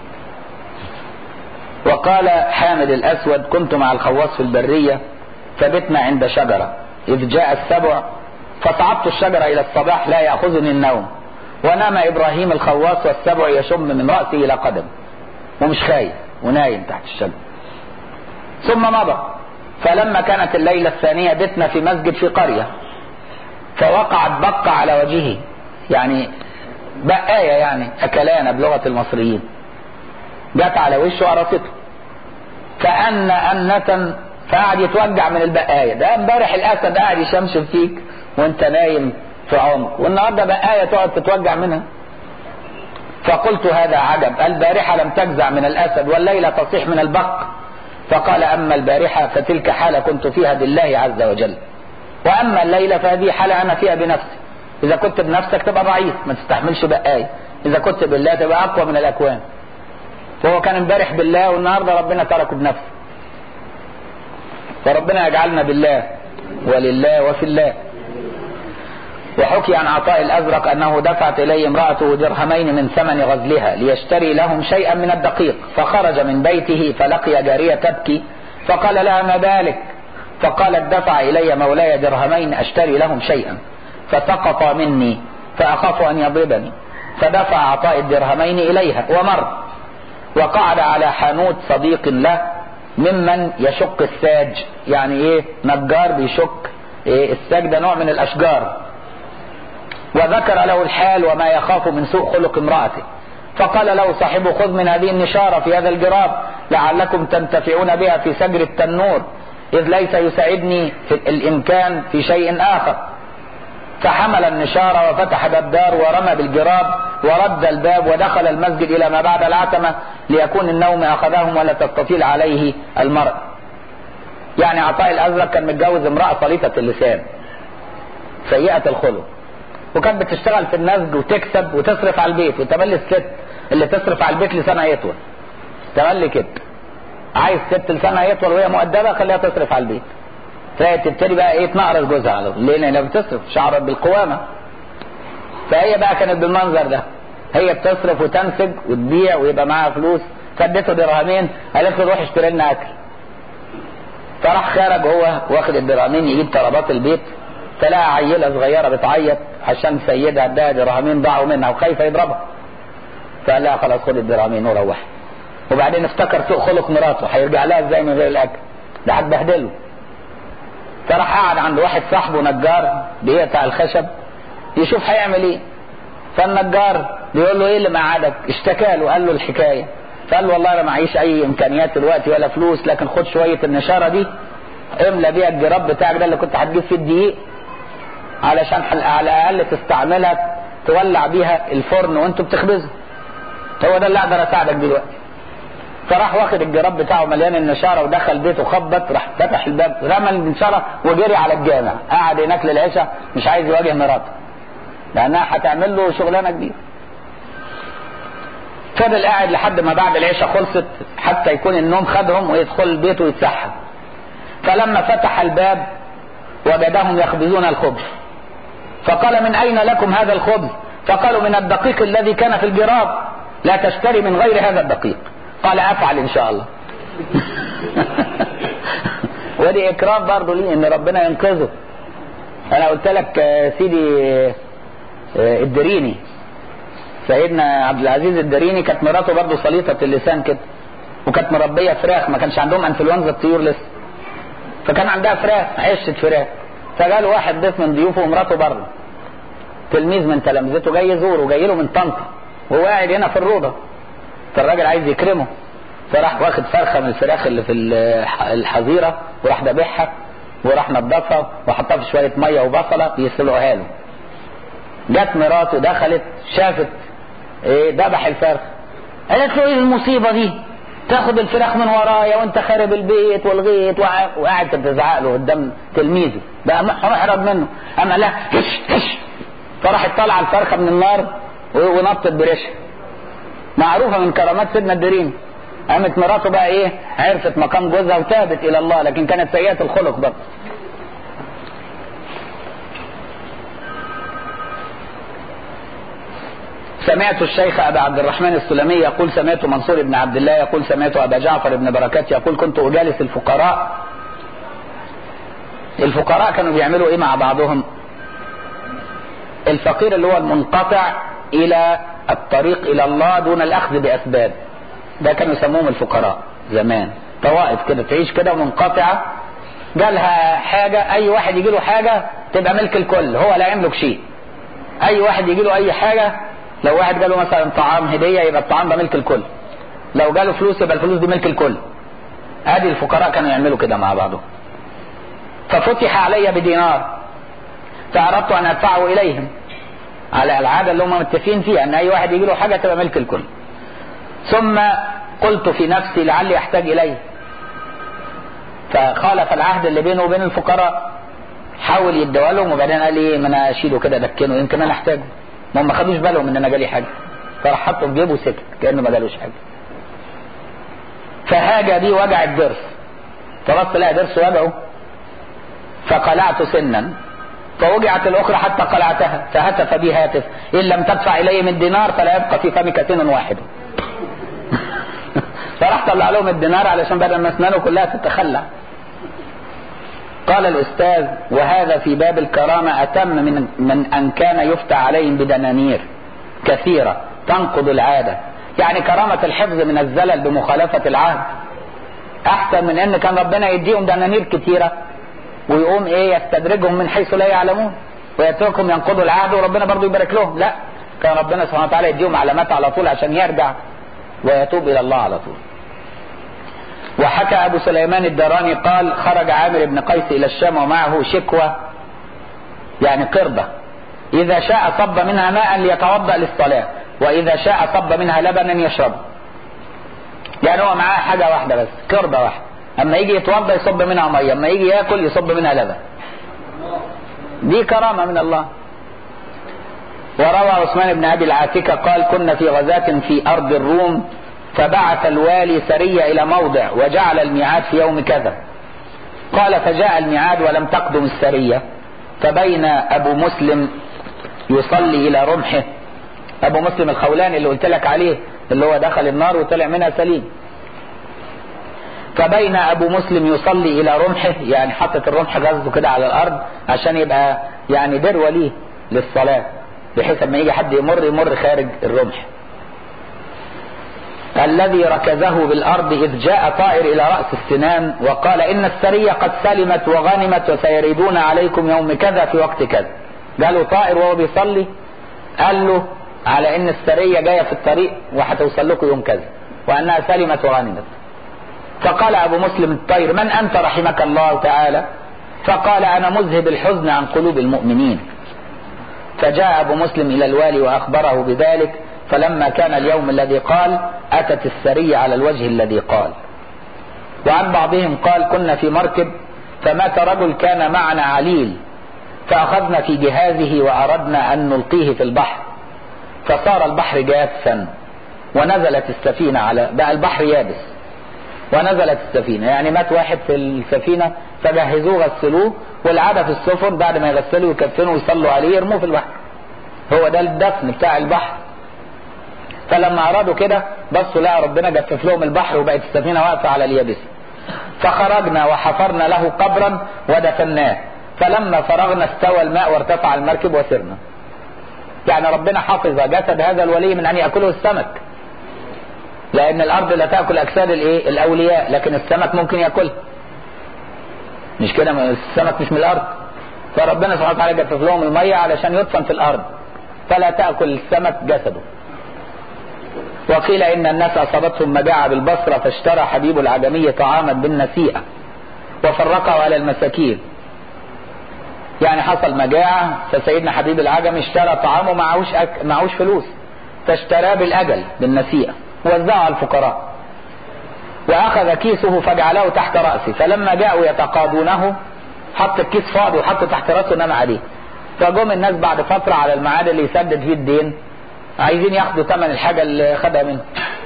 وقال حامد الاسود كنت مع الخواص في البريه فبتنا عند شجره اذ جاء السبع فصعدت الشجره الى الصباح لا ياخذني النوم ونام ابراهيم الخواص والسبع يشم من راسه الى قدم ومش خايف ونايم تحت الشجره ثم مضى فلما كانت الليله الثانيه بتنا في مسجد في قريه فوقعت بقه على وجهه يعني بقاية يعني أكلانة بلغة المصريين جت على وشه قرصته فأن أنة فقعد يتوجع من البقاية ده امبارح الأسد قاعد يشمشم فيك وانت نايم في عمق والنهارده بقاية تقعد تتوجع منها فقلت هذا عجب البارحة لم تجزع من الأسد والليلة تصيح من البق فقال أما البارحة فتلك حالة كنت فيها بالله عز وجل وأما الليلة فهذه حالة أنا فيها بنفسي إذا كنت بنفسك تبقى ضعيف ما تستحملش بقاية إذا كنت بالله تبقى أقوى من الأكوان فهو كان امبارح بالله والنهارده ربنا تركه بنفسه فربنا يجعلنا بالله ولله وفي الله وحكي عن عطاء الأزرق أنه دفعت إليه امرأته درهمين من ثمن غزلها ليشتري لهم شيئا من الدقيق فخرج من بيته فلقي جارية تبكي فقال لها ما بالك فقالت دفع إلي مولاي درهمين أشتري لهم شيئا فسقط مني فأخاف أن يضربني فدفع عطاء الدرهمين إليها ومر وقعد على حانوت صديق له ممن يشق الساج يعني ايه نجار بيشق إيه الساج ده نوع من الاشجار وذكر له الحال وما يخاف من سوء خلق امرأته فقال له صاحبه خذ من هذه النشارة في هذا الجراب لعلكم تنتفعون بها في سجر التنور إذ ليس يساعدني في الإمكان في شيء آخر فحمل النشارة وفتح باب دار ورمى بالجراب ورد الباب ودخل المسجد إلى ما بعد العتمة ليكون النوم أخذهم ولا تستطيل عليه المرء يعني عطاء الازرق كان متجوز امراه صليطه اللسان سيئه الخلق وكانت بتشتغل في النسج وتكسب وتصرف على البيت وتملي الست اللي تصرف على البيت لسانها يطول تملي كده عايز ست لسانها يطول وهي مؤدبه خليها تصرف على البيت فهي تبتدي بقى ايه تنقرص جوزها على طول ليه؟ لانها بتصرف شعرت بالقوامه فهي بقى كانت بالمنظر ده هي بتصرف وتنسج وتبيع ويبقى معاها فلوس فادته درهمين قالت له روح اشتري لنا اكل فراح خارج هو واخد الدرهمين يجيب طلبات البيت فلقى عيله صغيره بتعيط عشان سيدها اداها درهمين ضاعوا منها وخايفه يضربها فقال لها خلاص خد الدرهمين وروح وبعدين افتكر سوء خلق مراته هيرجع لها ازاي من غير الاكل ده هتبهدله فراح قعد عند واحد صاحبه نجار بيقطع الخشب يشوف هيعمل ايه فالنجار بيقول له ايه اللي مقعدك اشتكى له قال له الحكايه فقال له والله انا معيش اي امكانيات دلوقتي ولا فلوس لكن خد شويه النشاره دي املى بيها الجراب بتاعك ده اللي كنت هتجيب فيه الدقيق علشان على الاقل تستعملها تولع بيها الفرن وانتوا بتخبزوا هو ده اللي اقدر اساعدك دلوقتي فراح واخد الجراب بتاعه مليان النشاره ودخل بيته خبط راح فتح الباب رمى النشاره وجري على الجامع قعد هناك للعشاء مش عايز يواجه مراته لانها هتعمل له شغلانه كبيره فضل قاعد لحد ما بعد العشاء خلصت حتى يكون النوم خدهم ويدخل البيت ويتسحب فلما فتح الباب وجدهم يخبزون الخبز فقال من اين لكم هذا الخبز فقالوا من الدقيق الذي كان في الجراب لا تشتري من غير هذا الدقيق قال افعل ان شاء الله ودي اكرام برضه ليه ان ربنا ينقذه انا قلت لك سيدي الدريني سيدنا عبد العزيز الدريني كانت مراته برضه سليطه اللسان كده وكانت مربيه فراخ ما كانش عندهم انفلونزا الطيور لسه فكان عندها فراخ عشه فراخ فجاله واحد ضيف من ضيوفه ومراته بره تلميذ من تلامذته جاي يزوره جاي له من طنطا وهو قاعد هنا في الروضه فالراجل عايز يكرمه فراح واخد فرخه من الفراخ اللي في الحظيره وراح ذابحها وراح نضفها وحطها في شويه ميه وبصله يسلقها له جت مراته دخلت شافت ايه ذبح الفرخ قالت له ايه المصيبه دي تاخد الفراخ من ورايا وانت خارب البيت والغيط وقاعد تزعق له قدام تلميذه بقى محرج منه اما لا هش هش فراحت طالعه الفرخه من النار ونطت بريشها معروفه من كرامات سيدنا الدريم قامت مراته بقى ايه عرفت مقام جوزها وتابت الى الله لكن كانت سيئه الخلق برضه سمعت الشيخ ابا عبد الرحمن السلمي يقول سمعت منصور بن عبد الله يقول سمعت ابا جعفر بن بركات يقول كنت اجالس الفقراء الفقراء كانوا بيعملوا ايه مع بعضهم الفقير اللي هو المنقطع الى الطريق الى الله دون الاخذ باسباب ده كانوا يسموهم الفقراء زمان طوائف كده تعيش كده منقطعه جالها حاجه اي واحد يجي له حاجه تبقى ملك الكل هو لا يملك شيء اي واحد يجي له اي حاجه لو واحد جاله مثلا طعام هديه يبقى الطعام ده ملك الكل لو جاله فلوس يبقى الفلوس دي ملك الكل ادي الفقراء كانوا يعملوا كده مع بعضهم ففتح علي بدينار فاردت ان ادفعه اليهم على العاده اللي هم متفقين فيها ان اي واحد يجي له حاجه تبقى ملك الكل ثم قلت في نفسي لعلي احتاج اليه فخالف العهد اللي بينه وبين الفقراء حاول يديها لهم وبعدين قال ايه ما انا اشيله كده دكنه يمكن انا احتاجه ما هم ما خدوش بالهم ان انا جالي حاجه فراح حطه في جيبه وسكت كانه ما جالوش حاجه فهاجى بي وجع الضرس فبص لقى ضرس وجعه فقلعت سنا فوجعت الاخرى حتى قلعتها فهتف بي هاتف ان لم تدفع الي من دينار فلا يبقى في فمك سن واحد فراح طلع لهم الدينار علشان بدل ما اسنانه كلها تتخلع قال الأستاذ وهذا في باب الكرامة أتم من, من أن كان يفتى عليهم بدنانير كثيرة تنقض العادة يعني كرامة الحفظ من الزلل بمخالفة العهد أحسن من أن كان ربنا يديهم دنانير كثيرة ويقوم إيه يستدرجهم من حيث لا يعلمون ويتركهم ينقضوا العهد وربنا برضه يبارك لهم لا كان ربنا سبحانه وتعالى يديهم علامات على طول عشان يرجع ويتوب إلى الله على طول وحكى أبو سليمان الدراني قال خرج عامر بن قيس إلى الشام ومعه شكوى يعني قربة إذا شاء صب منها ماء ليتوضأ للصلاة وإذا شاء صب منها لبنا يشرب يعني هو معاه حاجة واحدة بس قربة واحدة اما يجي يتوضا يصب منها ميه اما يجي ياكل يصب منها لبن دي كرامه من الله وروى عثمان بن ابي العاتكه قال كنا في غزاة في ارض الروم فبعث الوالي سريه الى موضع وجعل الميعاد في يوم كذا قال فجاء الميعاد ولم تقدم السريه فبين ابو مسلم يصلي الى رمحه ابو مسلم الخولاني اللي قلت لك عليه اللي هو دخل النار وطلع منها سليم فبين ابو مسلم يصلي الى رمحه يعني حطت الرمح غزه كده على الارض عشان يبقى يعني دروه ليه للصلاه بحيث لما يجي حد يمر يمر خارج الرمح الذي ركزه بالارض اذ جاء طائر الى راس السنان وقال ان السريه قد سلمت وغنمت وسيريدون عليكم يوم كذا في وقت كذا قالوا طائر وهو بيصلي قال له على ان السريه جايه في الطريق وهتوصل لكم يوم كذا وانها سلمت وغنمت فقال ابو مسلم الطير من انت رحمك الله تعالى فقال انا مذهب الحزن عن قلوب المؤمنين فجاء ابو مسلم الى الوالي واخبره بذلك فلما كان اليوم الذي قال اتت السريه على الوجه الذي قال وعن بعضهم قال كنا في مركب فمات رجل كان معنا عليل فاخذنا في جهازه واردنا ان نلقيه في البحر فصار البحر جافا ونزلت السفينه على بقى البحر يابس ونزلت السفينه يعني مات واحد في السفينه فجهزوه غسلوه والعاده في السفن بعد ما يغسلوا يكفنوا ويصلوا عليه يرموه في البحر هو ده الدفن بتاع البحر فلما ارادوا كده بصوا لقى ربنا جفف لهم البحر وبقت السفينه واقفه على اليابس فخرجنا وحفرنا له قبرا ودفناه فلما فرغنا استوى الماء وارتفع المركب وسرنا يعني ربنا حفظ جسد هذا الولي من ان ياكله السمك لان الارض لا تاكل اجساد الايه الاولياء لكن السمك ممكن ياكلها مش كده السمك مش من الارض فربنا سبحانه وتعالى جفف لهم الميه علشان يدفن في الارض فلا تاكل السمك جسده وقيل ان الناس اصابتهم مجاعه بالبصره فاشترى حبيب العجمي طعاما بالنسيئه وفرقه على المساكين يعني حصل مجاعه فسيدنا حبيب العجمي اشترى طعامه معهوش أك... معهوش فلوس فاشتراه بالاجل بالنسيئه وزعه على الفقراء واخذ كيسه فجعله تحت راسه فلما جاءوا يتقاضونه حط الكيس فاضي وحط تحت راسه نام عليه فجم الناس بعد فتره على الميعاد اللي يسدد فيه الدين عايزين ياخدوا ثمن الحاجه اللي خدها منه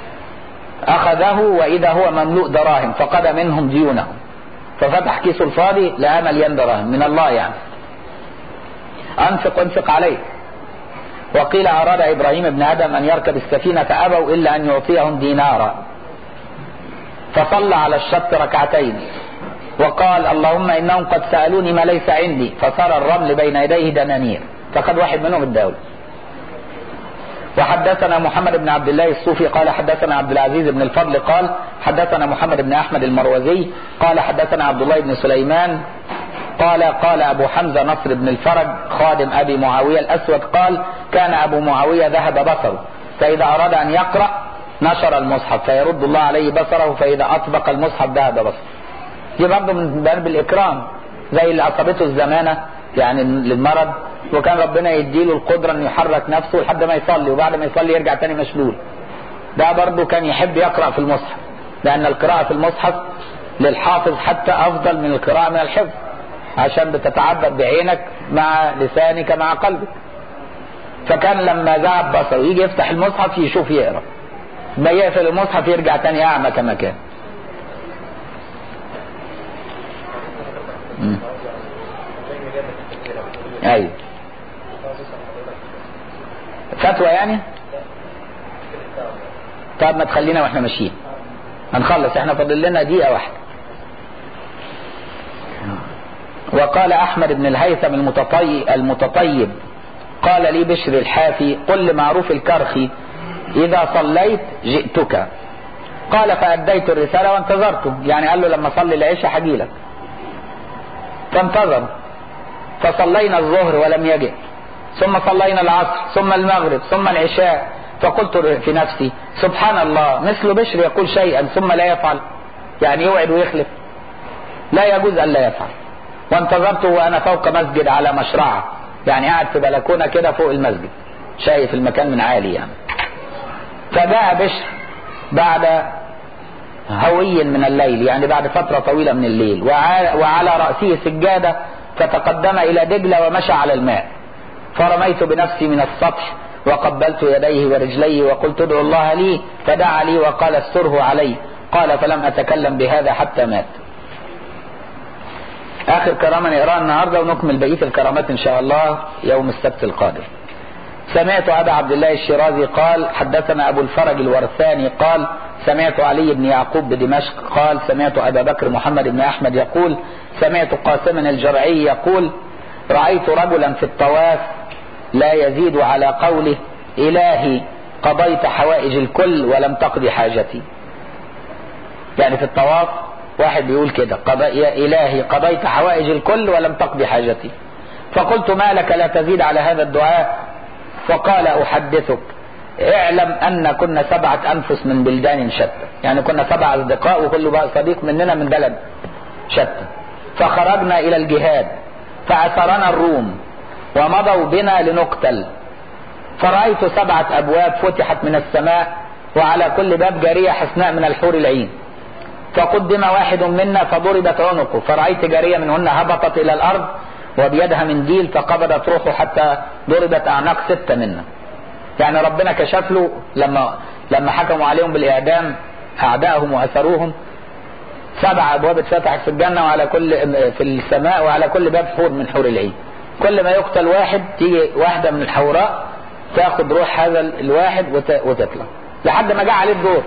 اخذه واذا هو مملوء دراهم فقد منهم ديونهم ففتح كيسه الفاضي لقى مليان دراهم من الله يعني انفق انفق عليه وقيل اراد ابراهيم بن ادم ان يركب السفينه فابوا الا ان يعطيهم دينارا فصلى على الشط ركعتين وقال اللهم انهم قد سالوني ما ليس عندي فصار الرمل بين يديه دنانير فخد واحد منهم الدوله وحدثنا محمد بن عبد الله الصوفي قال حدثنا عبد العزيز بن الفضل قال حدثنا محمد بن احمد المروزي قال حدثنا عبد الله بن سليمان قال قال ابو حمزه نصر بن الفرج خادم ابي معاويه الاسود قال كان ابو معاويه ذهب بصره فاذا اراد ان يقرا نشر المصحف فيرد الله عليه بصره فاذا اطبق المصحف ذهب بصره دي برضه من باب الاكرام زي اللي اصابته الزمانه يعني للمرض وكان ربنا يديله القدره انه يحرك نفسه لحد ما يصلي وبعد ما يصلي يرجع تاني مشلول ده برضه كان يحب يقرا في المصحف لان القراءه في المصحف للحافظ حتى افضل من القراءه من الحفظ عشان بتتعبد بعينك مع لسانك مع قلبك فكان لما ذهب بصره يجي يفتح المصحف يشوف يقرا ما يقفل المصحف يرجع تاني اعمى كما كان ايوه فتوى يعني طب ما تخلينا واحنا ماشيين هنخلص احنا فاضل لنا دقيقه واحده وقال احمد بن الهيثم المتطيب, المتطيب قال لي بشر الحافي قل لمعروف الكرخي اذا صليت جئتك قال فاديت الرساله وانتظرته يعني قال له لما صلي العشاء هجي لك فانتظر فصلينا الظهر ولم يجئ ثم صلينا العصر ثم المغرب ثم العشاء فقلت في نفسي سبحان الله مثل بشر يقول شيئا ثم لا يفعل يعني يوعد ويخلف لا يجوز ان لا يفعل وانتظرته وانا فوق مسجد على مشرعه يعني قاعد في بلكونه كده فوق المسجد شايف المكان من عالي يعني فجاء بشر بعد هوي من الليل يعني بعد فترة طويلة من الليل وعلى رأسه سجادة فتقدم إلى دجلة ومشى على الماء فرميت بنفسي من السطح وقبلت يديه ورجليه وقلت ادعو الله لي فدعا لي وقال استره علي قال فلم أتكلم بهذا حتى مات آخر كرامة نقراها النهاردة ونكمل بقية الكرامات إن شاء الله يوم السبت القادم سمعت أبا عبد الله الشيرازي قال حدثنا أبو الفرج الورثاني قال سمعت علي بن يعقوب بدمشق قال سمعت أبا بكر محمد بن أحمد يقول سمعت قاسما الجرعي يقول رأيت رجلا في الطواف لا يزيد على قوله إلهي قضيت حوائج الكل ولم تقضي حاجتي يعني في الطواف واحد بيقول كده قضي يا إلهي قضيت حوائج الكل ولم تقضي حاجتي فقلت ما لك لا تزيد على هذا الدعاء فقال أحدثك اعلم أن كنا سبعة أنفس من بلدان شتى يعني كنا سبع أصدقاء وكل بقى صديق مننا من بلد شتى فخرجنا إلى الجهاد فأثرنا الروم ومضوا بنا لنقتل فرأيت سبعة أبواب فتحت من السماء وعلى كل باب جارية حسناء من الحور العين فقدم واحد منا فضربت عنقه فرأيت جارية منهن هبطت إلى الأرض وبيدها منديل فقبضت روحه حتى ضربت أعناق ستة منا يعني ربنا كشف له لما لما حكموا عليهم بالإعدام أعدائهم وأثروهم سبع أبواب اتفتحت في الجنة وعلى كل في السماء وعلى كل باب حور من حور العين كل ما يقتل واحد تيجي واحدة من الحوراء تاخد روح هذا الواحد وتطلع لحد ما جاء عليه الدور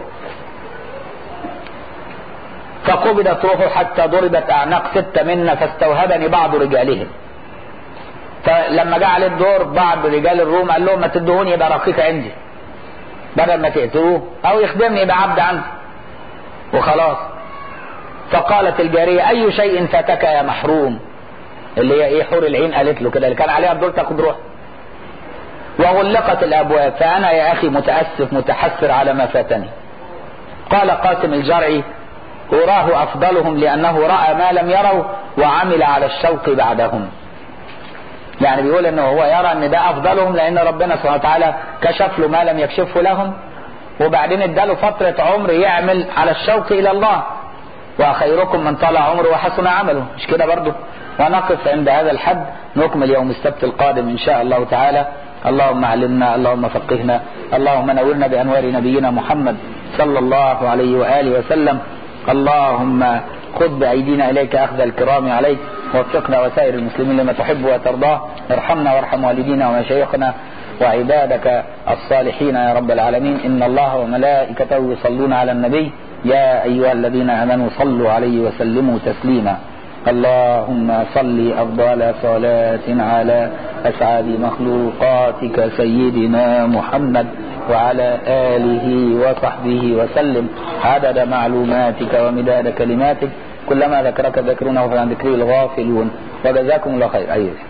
فقبضت روحه حتى ضربت أعناق ستة منا فاستوهبني بعض رجالهم فلما جاء عليه الدور بعض رجال الروم قال لهم ما تدهوني يبقى رقيق عندي بدل ما تقتلوه او يخدمني يبقى عبد عندي وخلاص فقالت الجارية اي شيء فاتك يا محروم اللي هي ايه حور العين قالت له كده اللي كان عليها الدور تاخد روح وغلقت الابواب فانا يا اخي متاسف متحسر على ما فاتني قال قاسم الجرعي أراه أفضلهم لأنه رأى ما لم يروا وعمل على الشوق بعدهم يعني بيقول انه هو يرى ان ده افضلهم لان ربنا سبحانه وتعالى كشف له ما لم يكشفه لهم وبعدين اداله فترة عمر يعمل على الشوق الى الله وخيركم من طال عمره وحسن عمله مش كده برضه ونقف عند هذا الحد نكمل يوم السبت القادم ان شاء الله تعالى اللهم علمنا اللهم فقهنا اللهم نورنا بانوار نبينا محمد صلى الله عليه واله وسلم اللهم خذ بايدينا اليك اخذ الكرام عليك وفقنا وسائر المسلمين لما تحب وترضاه ارحمنا وارحم والدينا ومشايخنا وعبادك الصالحين يا رب العالمين ان الله وملائكته يصلون على النبي يا ايها الذين امنوا صلوا عليه وسلموا تسليما اللهم صل افضل صلاه على اسعد مخلوقاتك سيدنا محمد وعلى اله وصحبه وسلم عدد معلوماتك ومداد كلماتك كلما ذكرك ذكرونه فعن ذكره الغافلون وجزاكم الله خير أيها